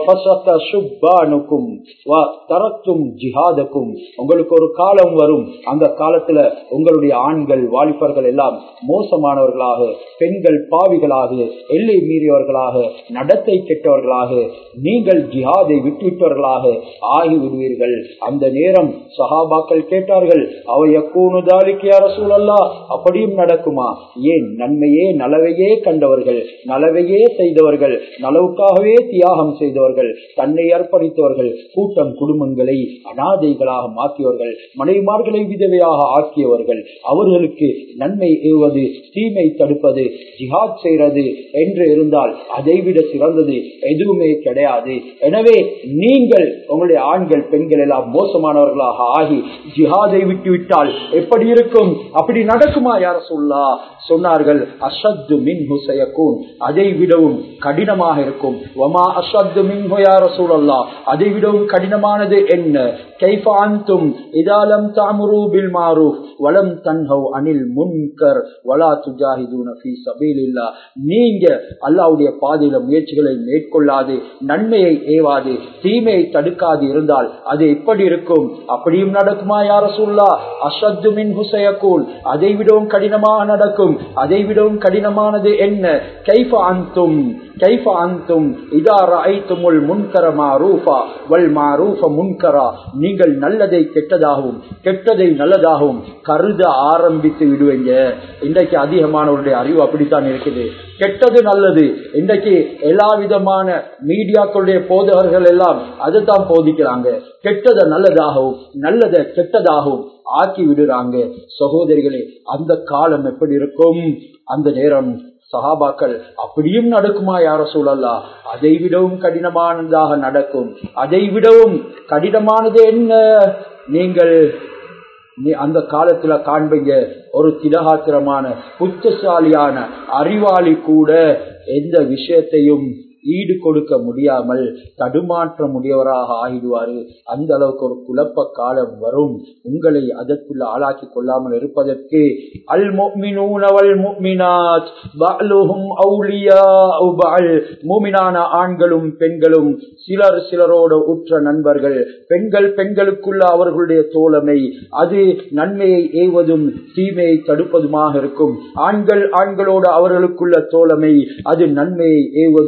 சுப்பானுக்கும் தரத்தும் ஜிஹாதுக்கும் உங்களுக்கு ஒரு காலம் வரும் அந்த காலத்துல உங்களுடைய ஆண்கள் வாலிபர்கள் எல்லாம் மோசமானவர்களாக பெண்கள் பாவிகளாக எல்லை மீறியவர்களாக நடத்தை கெட்டவர்களாக நீங்கள் ஜிஹாதை விட்டுவிட்டவர்களாக ஆகிவிடுவீர்கள் அந்த நேரம் சஹாபாக்கள் கேட்டார்கள் அவை யக்கூனுதாலிக்கு அரசூழல்லா அப்படியும் நடக்குமா ஏன் நன்மையே நலவையே கண்டவர்கள் நலவையே செய்தவர்கள் நலவுக்காகவே தியாகம் செய்தவர்கள் தன்னை அர்ப்பணித்தவர்கள் கூட்டம் குடும்பங்களை அனாதைகளாக மாற்றியவர்கள் மனைவிமார்களை விதவையாக ஆக்கியவர்கள் அவர்களுக்கு நன்மை ஏவுவது தீமை தடுப்பது ஜிஹாத் செய்வது என்று இருந்தால் அதைவிட சிறந்தது எதுவுமே கிடையாது எனவே நீங்கள் உங்களுடைய ஆண்கள் பெண்கள் எல்லாம் மோசமானவர்களாக ஆகி ஜிஹாதை விட்டுவிட்டால் எப்படி இருக்கும் அப்படி நடக்குமா யார சொல்லா சொன்னார்கள் அஷத்து மின் ஹுசையக்கூன் அதை விடவும் கடினமாக இருக்கும் வமா அஷத்து மின் யார சூழல்லா அதை விடவும் கடினமானது என்ன கைஃப அந்தும் இதாலம் தாமுரு பில் மாரூஃப் வலம் தன்ஹவ் அனில் முன்கர் வலா துஜாஹிதூன ஃபீ சபீலில்லா நீங்க அல்லாஹ்வுடைய பாதையில முயற்சிகளை மேற்கொள்ளாது நன்மையை ஏவாது தீமையை தடுக்காது இருந்தால் அது எப்படி இருக்கும் அப்படியும் நடக்குமா யார சொல்லா அஷத்து மின் ஹுசையக்கூல் அதை விடவும் கடினமாக நடக்கும் அதை விடவும் கடினமானது என்ன கைஃப அந்தும் கைஃப அந்தும் இதா ரஐத்துமுல் முன்கர மாரூஃபா வல் மாரூஃப முன்கரா நீங்கள் நல்லதை கெட்டதாகவும் கெட்டதை நல்லதாகவும் கருத ஆரம்பித்து விடுவீங்க இன்றைக்கு அதிகமானவருடைய அறிவு அப்படித்தான் இருக்குது கெட்டது நல்லது இன்றைக்கு எல்லா விதமான மீடியாக்களுடைய போதகர்கள் எல்லாம் அதைத்தான் போதிக்கிறாங்க கெட்டதை நல்லதாகவும் நல்லதை கெட்டதாகவும் ஆக்கி விடுறாங்க சகோதரிகளே அந்த காலம் எப்படி இருக்கும் அந்த நேரம் சஹாபாக்கள் அப்படியும் நடக்குமா யார சூழல்லா அதை விடவும் கடினமானதாக நடக்கும் அதை விடவும் கடினமானது என்ன நீங்கள் நீ அந்த காலத்துல காண்பீங்க ஒரு திலகாத்திரமான புத்தசாலியான அறிவாளி கூட எந்த விஷயத்தையும் ஈடு கொடுக்க முடியாமல் தடுமாற்ற முடியவராக ஆகிடுவாரு அந்த அளவுக்கு ஒரு குழப்ப காலம் வரும் உங்களை அதற்குள்ள ஆளாக்கி கொள்ளாமல் இருப்பதற்கு அல் முக்மினூனவல் முக்மினாத் பஅலுஹும் அவுலியாஉ பஅல் மூமினான ஆண்களும் பெண்களும் சிலர் சிலரோட உற்ற நண்பர்கள் பெண்கள் பெண்களுக்குள்ள அவர்களுடைய தோழமை அது நன்மையை ஏவதும் தீமையை தடுப்பதுமாக இருக்கும் ஆண்கள் ஆண்களோடு அவர்களுக்குள்ள தோழமை அது நன்மையை ஏவதும்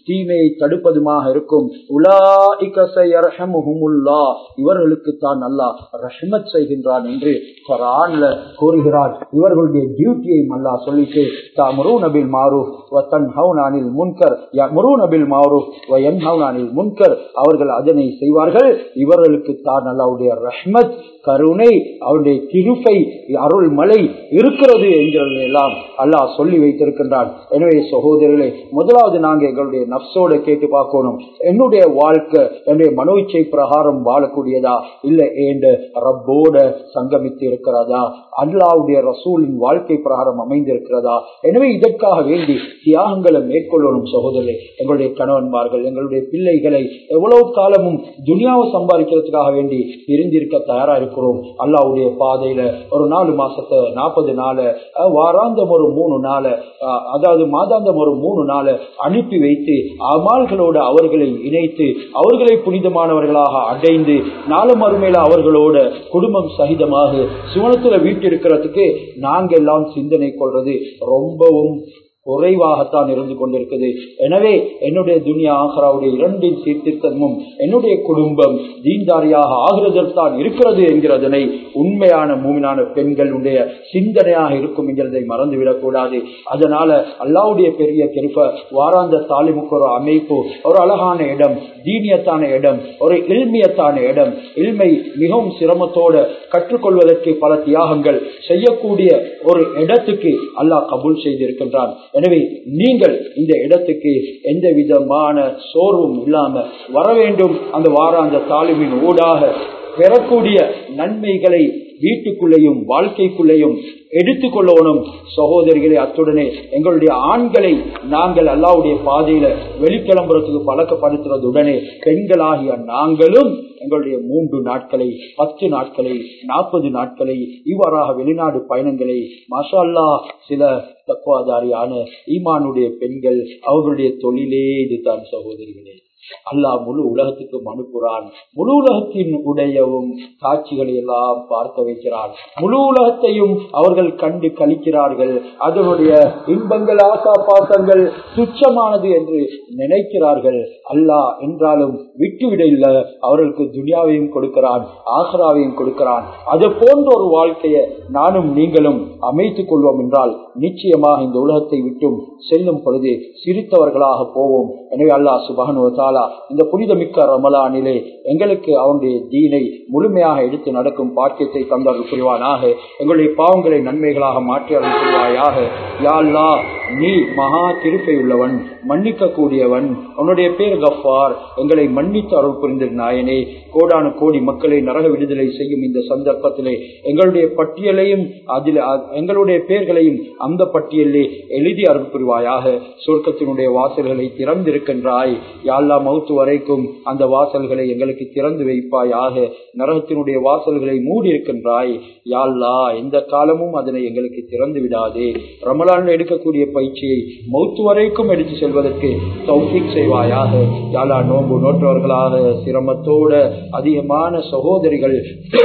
தீமையை தடுப்பதுமாக இருக்கும் உலாஇக சயர்ஹமுஹுமுல்லா இவர்களுக்கு தான் அல்லாஹ் ரஹ்மத் செய்கின்றான் என்று குர்ஆன்ல கூறுகிறார் இவர்களுடைய டியூட்டியை அல்லாஹ் சொல்லிட்டு தஅமுரூன பில் மாரூஃப் வ தன்ஹவுன அனில் முன்கர் யஅமுரூன பில் மாரூஃப் வ யன்ஹவுன அனில் முன்கர் அவர்கள் அதனை செய்வார்கள் இவர்களுக்கு தான் அல்லாஹ்வுடைய ரஹ்மத் கருணை அவருடைய திருப்பை அருள் மலை இருக்கிறது என்கிறது எல்லாம் அல்லாஹ் சொல்லி வைத்திருக்கின்றான் எனவே சகோதரர்களே முதலாவது நாங்க எங்களுடைய நப்சோட கேட்டு பார்க்கணும் என்னுடைய வாழ்க்கை என்னுடைய மனோச்சை பிரகாரம் வாழக்கூடியதா இல்ல ஏண்ட ரப்போட சங்கமித்து இருக்கிறதா அல்லாவுடைய ரசூலின் வாழ்க்கை பிரகாரம் அமைந்திருக்கிறதா எனவே இதற்காக வேண்டி தியாகங்களை மேற்கொள்ளணும் சகோதரர்களே எங்களுடைய கணவன்மார்கள் எங்களுடைய பிள்ளைகளை எவ்வளவு காலமும் துனியாவை சம்பாதிக்கிறதுக்காக வேண்டி பிரிந்திருக்க தயாரா இருக்கிறோம் அல்லாவுடைய பாதையில ஒரு நாலு மாசத்தை நாற்பது நாளை அஹ், வாராந்தம் ஒரு மூணு நாளை அஹ், அதாவது மாதாந்தம் ஒரு மூணு நாளை அனுப்பி வைத்து அமால்களோடு அவர்களை இணைத்து அவர்களை புனிதமானவர்களாக அடைந்து நாலு மறுமையில அவர்களோட குடும்பம் சகிதமாக சுவனத்துல வீட்டிருக்கிறதுக்கு நாங்க எல்லாம் சிந்தனை கொள்றது ரொம்பவும் குறைவாகத்தான் இருந்து கொண்டிருக்குது எனவே என்னுடைய துனியா ஆஹ்ராவுடைய இரண்டின் சீர்திருத்தமும் என்னுடைய குடும்பம் தீன்தாரியாக ஆகிறதற்தான் இருக்கிறது என்கிறதனை உண்மையான மூமினான பெண்களுடைய சிந்தனையாக இருக்கும் என்கிறதை மறந்துவிடக் கூடாது அதனால அல்லாவுடைய பெரிய திருப்ப வாராந்த தாலிமுக்கு ஒரு அமைப்பு ஒரு அழகான இடம் தீனியத்தான இடம் ஒரு இல்மியத்தான இடம் இல்மை மிகவும் சிரமத்தோட கற்றுக்கொள்வதற்கு பல தியாகங்கள் செய்யக்கூடிய ஒரு இடத்துக்கு அல்லாஹ் கபூல் செய்திருக்கின்றான் எனவே நீங்கள் இந்த இடத்துக்கு எந்த விதமான சோர்வும் இல்லாம வர வேண்டும் அந்த வாராந்த தாலிமின் ஊடாக பெறக்கூடிய நன்மைகளை வீட்டுக்குள்ளேயும் வாழ்க்கைக்குள்ளேயும் எடுத்துக்கொள்ளணும் சகோதரிகளே அத்துடனே எங்களுடைய ஆண்களை நாங்கள் அல்லாவுடைய பாதையில வெளிக்கிளம்புறதுக்கு பழக்கப்படுத்துறதுடனே பெண்களாகிய நாங்களும் எங்களுடைய மூன்று நாட்களை பத்து நாட்களை நாற்பது நாட்களை இவ்வாறாக வெளிநாடு பயணங்களை மாஷா அல்லாஹ் சில தக்குவாதாரியான ஈமானுடைய பெண்கள் அவர்களுடைய தொழிலே இதுதான் சகோதரிகளே அல்லாஹ் முழு உலகத்துக்கும் அனுப்புறான் முழு உலகத்தின் உடையவும் காட்சிகளை எல்லாம் பார்க்க வைக்கிறான் முழு உலகத்தையும் அவர்கள் கண்டு கழிக்கிறார்கள் அதனுடைய இன்பங்கள் ஆசா பாசங்கள் துச்சமானது என்று நினைக்கிறார்கள் அல்லாஹ் என்றாலும் விட்டுவிட இல்ல அவர்களுக்கு துனியாவையும் கொடுக்கிறான் ஆசராவையும் கொடுக்கிறான் அது போன்ற ஒரு வாழ்க்கையை நானும் நீங்களும் அமைத்துக் கொள்வோம் என்றால் நிச்சயமாக இந்த உலகத்தை விட்டும் செல்லும் பொழுது சிரித்தவர்களாக போவோம் எனவே அல்லாஹ் சுபஹனு தாலா இந்த புனிதமிக்க ரமலானிலே எங்களுக்கு அவனுடைய தீனை முழுமையாக எடுத்து நடக்கும் பாக்கியத்தை தந்தார்கள் புரிவானாக எங்களுடைய பாவங்களை நன்மைகளாக மாற்றி அருள் புரிவாயாக யா அல்லாஹ் நீ மகா திருப்பை உள்ளவன் மன்னிக்க கூடியவன் உன்னுடைய பேர் கஃபார் எங்களை மன்னித்து அருள் புரிந்த நாயனே கோடானு கோடி மக்களை நரக விடுதலை செய்யும் இந்த சந்தர்ப்பத்திலே எங்களுடைய பட்டியலையும் அதில் அ- எங்களுடைய பெயர்களையும் அந்த பட்டியலிலே எழுதி அருள் புரிவாயாக சொர்க்கத்தினுடைய வாசல்களை திறந்திருக்கின்றாய் யாழ்லா மௌத்து வரைக்கும் அந்த வாசல்களை எங்களுக்கு திறந்து வைப்பாயாக நரகத்தினுடைய வாசல்களை மூடி இருக்கின்றாய் யாழ்லா எந்த காலமும் அதனை எங்களுக்கு திறந்து விடாதே ரமலான் எடுக்கக்கூடிய பயிற்சியை மௌத்து வரைக்கும் எடுத்து செல்வதற்கு தௌஃபீக் செய்வாயாக யாழா நோன்பு நோற்றவர்களாக சிரமத்தோட அதிகமான சகோதரிகள்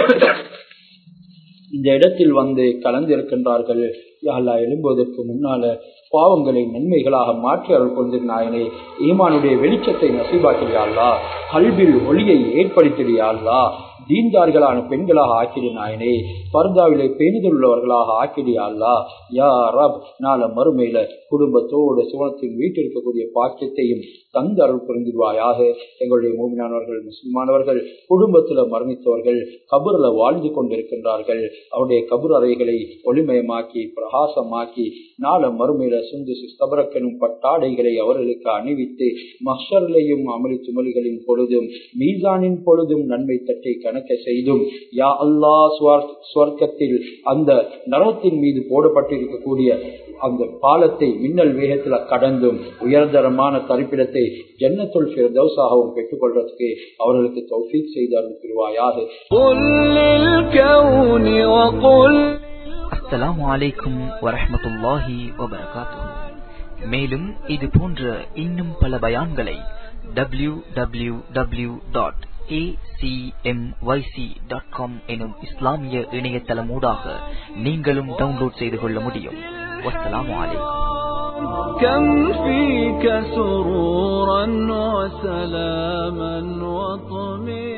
இந்த இடத்தில் வந்து கலந்திருக்கின்றார்கள் யாழ்லா எழும்புவதற்கு முன்னால பாவங்களை நன்மைகளாக மாற்றி அருள் கொண்டு நாயனே ஈமானுடைய வெளிச்சத்தை நசீபாக்கிறியாள்லா கல்வில் ஒளியை ஏற்படுத்திடியாள்லா தீன்தார்களான பெண்களாக ஆக்கிடு நாயனே பர்தாவிலே பேணிதல் உள்ளவர்களாக ஆக்கிடியாள்லா யா ரப் நாள மறுமையில குடும்பத்தோடு சுவனத்தின் வீட்டில் இருக்கக்கூடிய பாக்கியத்தையும் தந்து அருள் புரிந்திடுவாயாக எங்களுடைய மூமினானவர்கள் முஸ்லிமானவர்கள் குடும்பத்துல மரணித்தவர்கள் கபூர்ல வாழ்ந்து கொண்டிருக்கின்றார்கள் அவருடைய கபூர் அறைகளை ஒளிமயமாக்கி பிரகாசமாக்கி நாள மறுமையில சுந்து சிஸ்தபரக்கனும் பட்டாடைகளை அவர்களுக்கு அணிவித்து மஷர்லையும் அமளி துமலிகளின் பொழுதும் மீசானின் பொழுதும் நன்மை தட்டை கணக்க செய்தும் யா அல்லா சுவர்க்கத்தில் அந்த நரகத்தின் மீது போடப்பட்டிருக்கக்கூடிய அந்த பாலத்தை மின்னல் வேகத்துல கடந்தும் உயர்தரமான தரிப்பிடத்தை ஜன்னத்துல் ஃபிர்தௌஸாகவும் பெற்றுக்கொள்றதுக்கு அவர்களுக்கு தௌஃபீக் செய்து அனுப்பிடுவாயாக قل للكون وقل அஸ்ஸலாமு அலைக்கும் வரஹ்மத்துல்லாஹி வபரகாத்துஹு மேலும் இது போன்ற இன்னும் பல பயான்களை டபிள்யூ டபிள்யூ டபிள்யூ டாட் எனும் இஸ்லாமிய இணையதளமூடாக நீங்களும் டவுன்லோட் செய்து கொள்ள முடியும் வஸ்ஸலாமு அலைக்கும் كم فيك سرورا سلاما وطمئنا